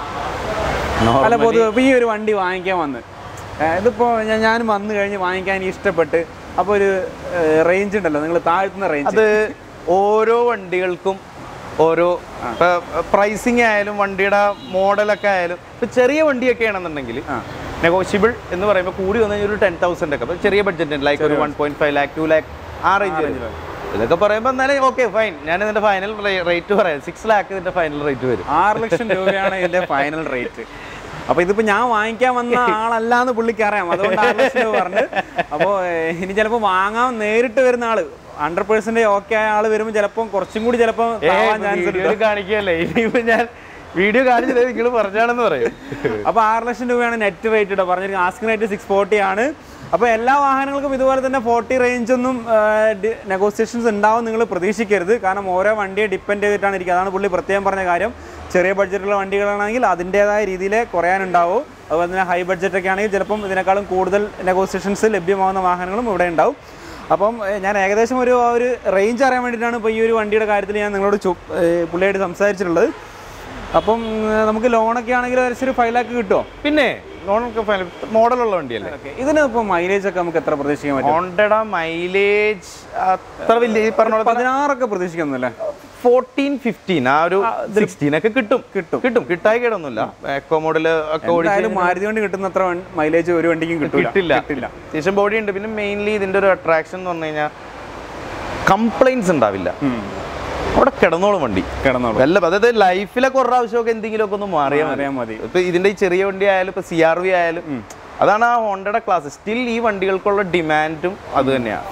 അല്ല പൊതുവെ ഇപ്പോൾ ഈ ഒരു വണ്ടി വാങ്ങിക്കാൻ വന്ന് ഏഹ് ഇതിപ്പോൾ ഞാൻ ഞാൻ വന്നു കഴിഞ്ഞ് വാങ്ങിക്കാൻ എനിക്ക് ഇഷ്ടപ്പെട്ട് അപ്പോൾ ഒരു റേഞ്ച് ഉണ്ടല്ലോ നിങ്ങൾ താഴ്ത്തുന്ന റേഞ്ച് അത് ഓരോ വണ്ടികൾക്കും ഓരോ പ്രൈസിങ് ആയാലും വണ്ടിയുടെ മോഡലൊക്കെ ആയാലും ഇപ്പൊ ചെറിയ വണ്ടിയൊക്കെ ആണെന്നുണ്ടെങ്കിൽ നെഗോഷ്യബിൾ എന്ന് പറയുമ്പോൾ കൂടി വന്നു കഴിഞ്ഞാൽ ഒരു ടെൻ തൗസൻഡ് ഒക്കെ അപ്പൊ ചെറിയ ബഡ്ജറ്റ് ലൈക്ക് ഒരു one point five lakh two lakh ആ റേഞ്ച് ഇതൊക്കെ പറയുമ്പോൾ എന്നാലും ഓക്കെ ഫൈൻ ഞാൻ ഇതിന്റെ ഫൈനൽ റേറ്റ് പറയാം സിക്സ് ലാക്ക് ഇതിന്റെ ഫൈനൽ റേറ്റ് വരും ആറ് ലക്ഷം രൂപയാണ് ഇതിന്റെ ഫൈനൽ റേറ്റ് അപ്പൊ ഇതിപ്പോ ഞാൻ വാങ്ങിക്കാൻ വന്ന ആളല്ല എന്ന് പുള്ളിക്ക് അറിയാം അതുകൊണ്ട് ആറ് ലക്ഷം രൂപ പറഞ്ഞു അപ്പോൾ ഇനി ചിലപ്പോൾ വാങ്ങാൻ നേരിട്ട് വരുന്ന ആള് ഹൺഡ്രഡ് പെർസെന്റ് ഓക്കെ ആയ ആള് വരുമ്പോൾ ചിലപ്പോൾ കുറച്ചും കൂടി ചിലപ്പോൾ ചാൻസ് ഉണ്ട് വീഡിയോയിൽ കാണിക്കുകയല്ലേ ഇനിയിപ്പോ ഞാൻ വീഡിയോ കാണിച്ചത് നിങ്ങൾ പറഞ്ഞാണെന്ന് പറയും അപ്പോൾ ആറ് ലക്ഷം രൂപയാണ് നെറ്റ് റേറ്റ് കേട്ടോ പറഞ്ഞിരിക്കുന്നത് ആസ്കിംഗ് റേറ്റ് സിക്സ് ഫോർട്ടി ആണ് അപ്പോൾ എല്ലാ വാഹനങ്ങൾക്കും ഇതുപോലെ തന്നെ ഫോർട്ടി റേഞ്ച് ഒന്നും നെഗോസിയേഷൻസ് ഉണ്ടാവും നിങ്ങൾ പ്രതീക്ഷിക്കരുത് കാരണം ഓരോ വണ്ടിയെ ഡിപ്പെൻഡ് ചെയ്തിട്ടാണ് ഇരിക്കുക അതാണ് പുള്ളി പ്രത്യേകം പറഞ്ഞ കാര്യം ചെറിയ ബഡ്ജറ്റുള്ള വണ്ടികളാണെങ്കിൽ അതിൻ്റേതായ രീതിയിൽ കുറയാനുണ്ടാവും അതുപോലെ തന്നെ ഹൈ ബഡ്ജറ്റ് ഒക്കെ ആണെങ്കിൽ ചിലപ്പം ഇതിനേക്കാളും കൂടുതൽ നെഗോസിയേഷൻസ് ലഭ്യമാവുന്ന വാഹനങ്ങളും ഇവിടെ ഉണ്ടാവും അപ്പം ഏഹ്, ഞാൻ ഏകദേശം ഒരു ആ ഒരു റേഞ്ച് അറിയാൻ വേണ്ടിയിട്ടാണ് ഇപ്പോൾ ഈ ഒരു വണ്ടിയുടെ കാര്യത്തിൽ ഞാൻ നിങ്ങളോട് ചു ഏഹ്, പുള്ളിയായിട്ട് സംസാരിച്ചിട്ടുള്ളത് അപ്പം ഏഹ്, നമുക്ക് ലോണൊക്കെ ആണെങ്കിൽ ഏകദേശം ഒരു ഫൈവ് ലാക്ക് കിട്ടുമോ പിന്നെ നോണൊക്കെ മോഡലുള്ള വണ്ടിയല്ലേ ഓക്കെ ഇതിന് ഇപ്പോൾ മൈലേജ് ഒക്കെ നമുക്ക് എത്ര പ്രതീക്ഷിക്കാൻ പറ്റും ഹോണ്ടയുടെ മൈലേജ് അത്ര വലിയ ഈ പറഞ്ഞ പോലെ പതിനാറൊക്കെ പ്രതീക്ഷിക്കുന്നില്ലേ ഫോർട്ടീൻ ഫിഫ്റ്റീൻ ആ ഒരു സിക്സ്റ്റീൻ ഒക്കെ കിട്ടും കിട്ടും കിട്ടും കിട്ടായി കേടൊന്നുമില്ല എക്കോ മോഡല് ഒക്കെ ഓടിച്ച് എന്തായാലും മാരുതി കൊണ്ട് കിട്ടുന്ന അത്ര മൈലേജ് ഒരു വണ്ടിക്കും കിട്ടില്ല കിട്ടില്ല കിട്ടില്ല ശേഷം ബോഡി ഉണ്ട് പിന്നെ മെയിൻലി ഇതിന്റെ ഒരു അട്രാക്ഷൻ എന്ന് പറഞ്ഞു കഴിഞ്ഞാൽ കംപ്ലൈൻസ് ഉണ്ടാവില്ല അവിടെ കിടന്നോളും വണ്ടി കിടന്നോളൂ വല്ല അതായത് ലൈഫിലൊക്കെ ഒരു പ്രാവശ്യമൊക്കെ എന്തെങ്കിലുമൊക്കെ ഒന്ന് മാറിയാൽ മതി അറിയാൻ മതി ഇപ്പൊ ഇതിന്റെ ഈ ചെറിയ വണ്ടി ആയാലും ഇപ്പൊ സി ആർ വി ആയാലും അതാണ് ആ ഹോണ്ടയുടെ ക്ലാസ് സ്റ്റിൽ ഈ വണ്ടികൾക്കുള്ള ഡിമാൻഡും അത് തന്നെയാണ്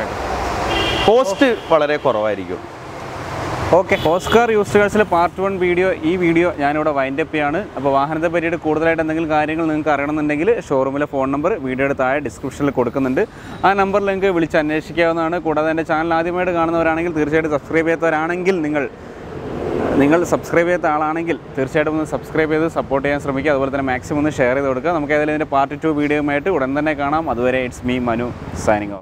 കോസ്റ്റ് വളരെ കുറവായിരിക്കും ഓക്കെ ഓസ്കാർ യൂസ് കാഴ്സിലെ പാർട്ട് വൺ വീഡിയോ ഈ വീഡിയോ ഞാനിവിടെ വൈൻഡപ്പ് ചെയ്യാണ് അപ്പോൾ വാഹനത്തെ പറ്റിയിട്ട് കൂടുതലായിട്ട് എന്തെങ്കിലും കാര്യങ്ങൾ നിങ്ങൾക്ക് അറിയണമെന്നുണ്ടെങ്കിൽ ഷോറൂമിലെ ഫോൺ നമ്പർ വീഡിയോയുടെ താഴെ ഡിസ്ക്രിപ്ഷനിൽ കൊടുക്കുന്നുണ്ട് ആ നമ്പറിൽ നിങ്ങൾക്ക് വിളിച്ച് അന്വേഷിക്കാവുന്നതാണ് കൂടാതെ എൻ്റെ ചാനൽ ആദ്യമായിട്ട് കാണുന്നവരാണെങ്കിൽ തീർച്ചയായിട്ടും സബ്സ്ക്രൈബ് ചെയ്യാത്തവരാണെങ്കിൽ നിങ്ങൾ നിങ്ങൾ സബ്സ്ക്രൈബ് ചെയ്യാത്ത ആളാണെങ്കിൽ തീർച്ചയായിട്ടും ഒന്ന് സബ്സ്ക്രൈബ് ചെയ്ത് സപ്പോർട്ട് ചെയ്യാൻ ശ്രമിക്കുക അതുപോലെ തന്നെ മാക്സിമം ഒന്ന് ഷെയർ ചെയ്ത് കൊടുക്കുക നമുക്ക് ഏതായാലും ഇതിൻ്റെ പാർട്ട് ടു വീഡിയോയുമായിട്ട് ഉടൻ തന്നെ കാണാം അതുവരെ it's me Manu signing of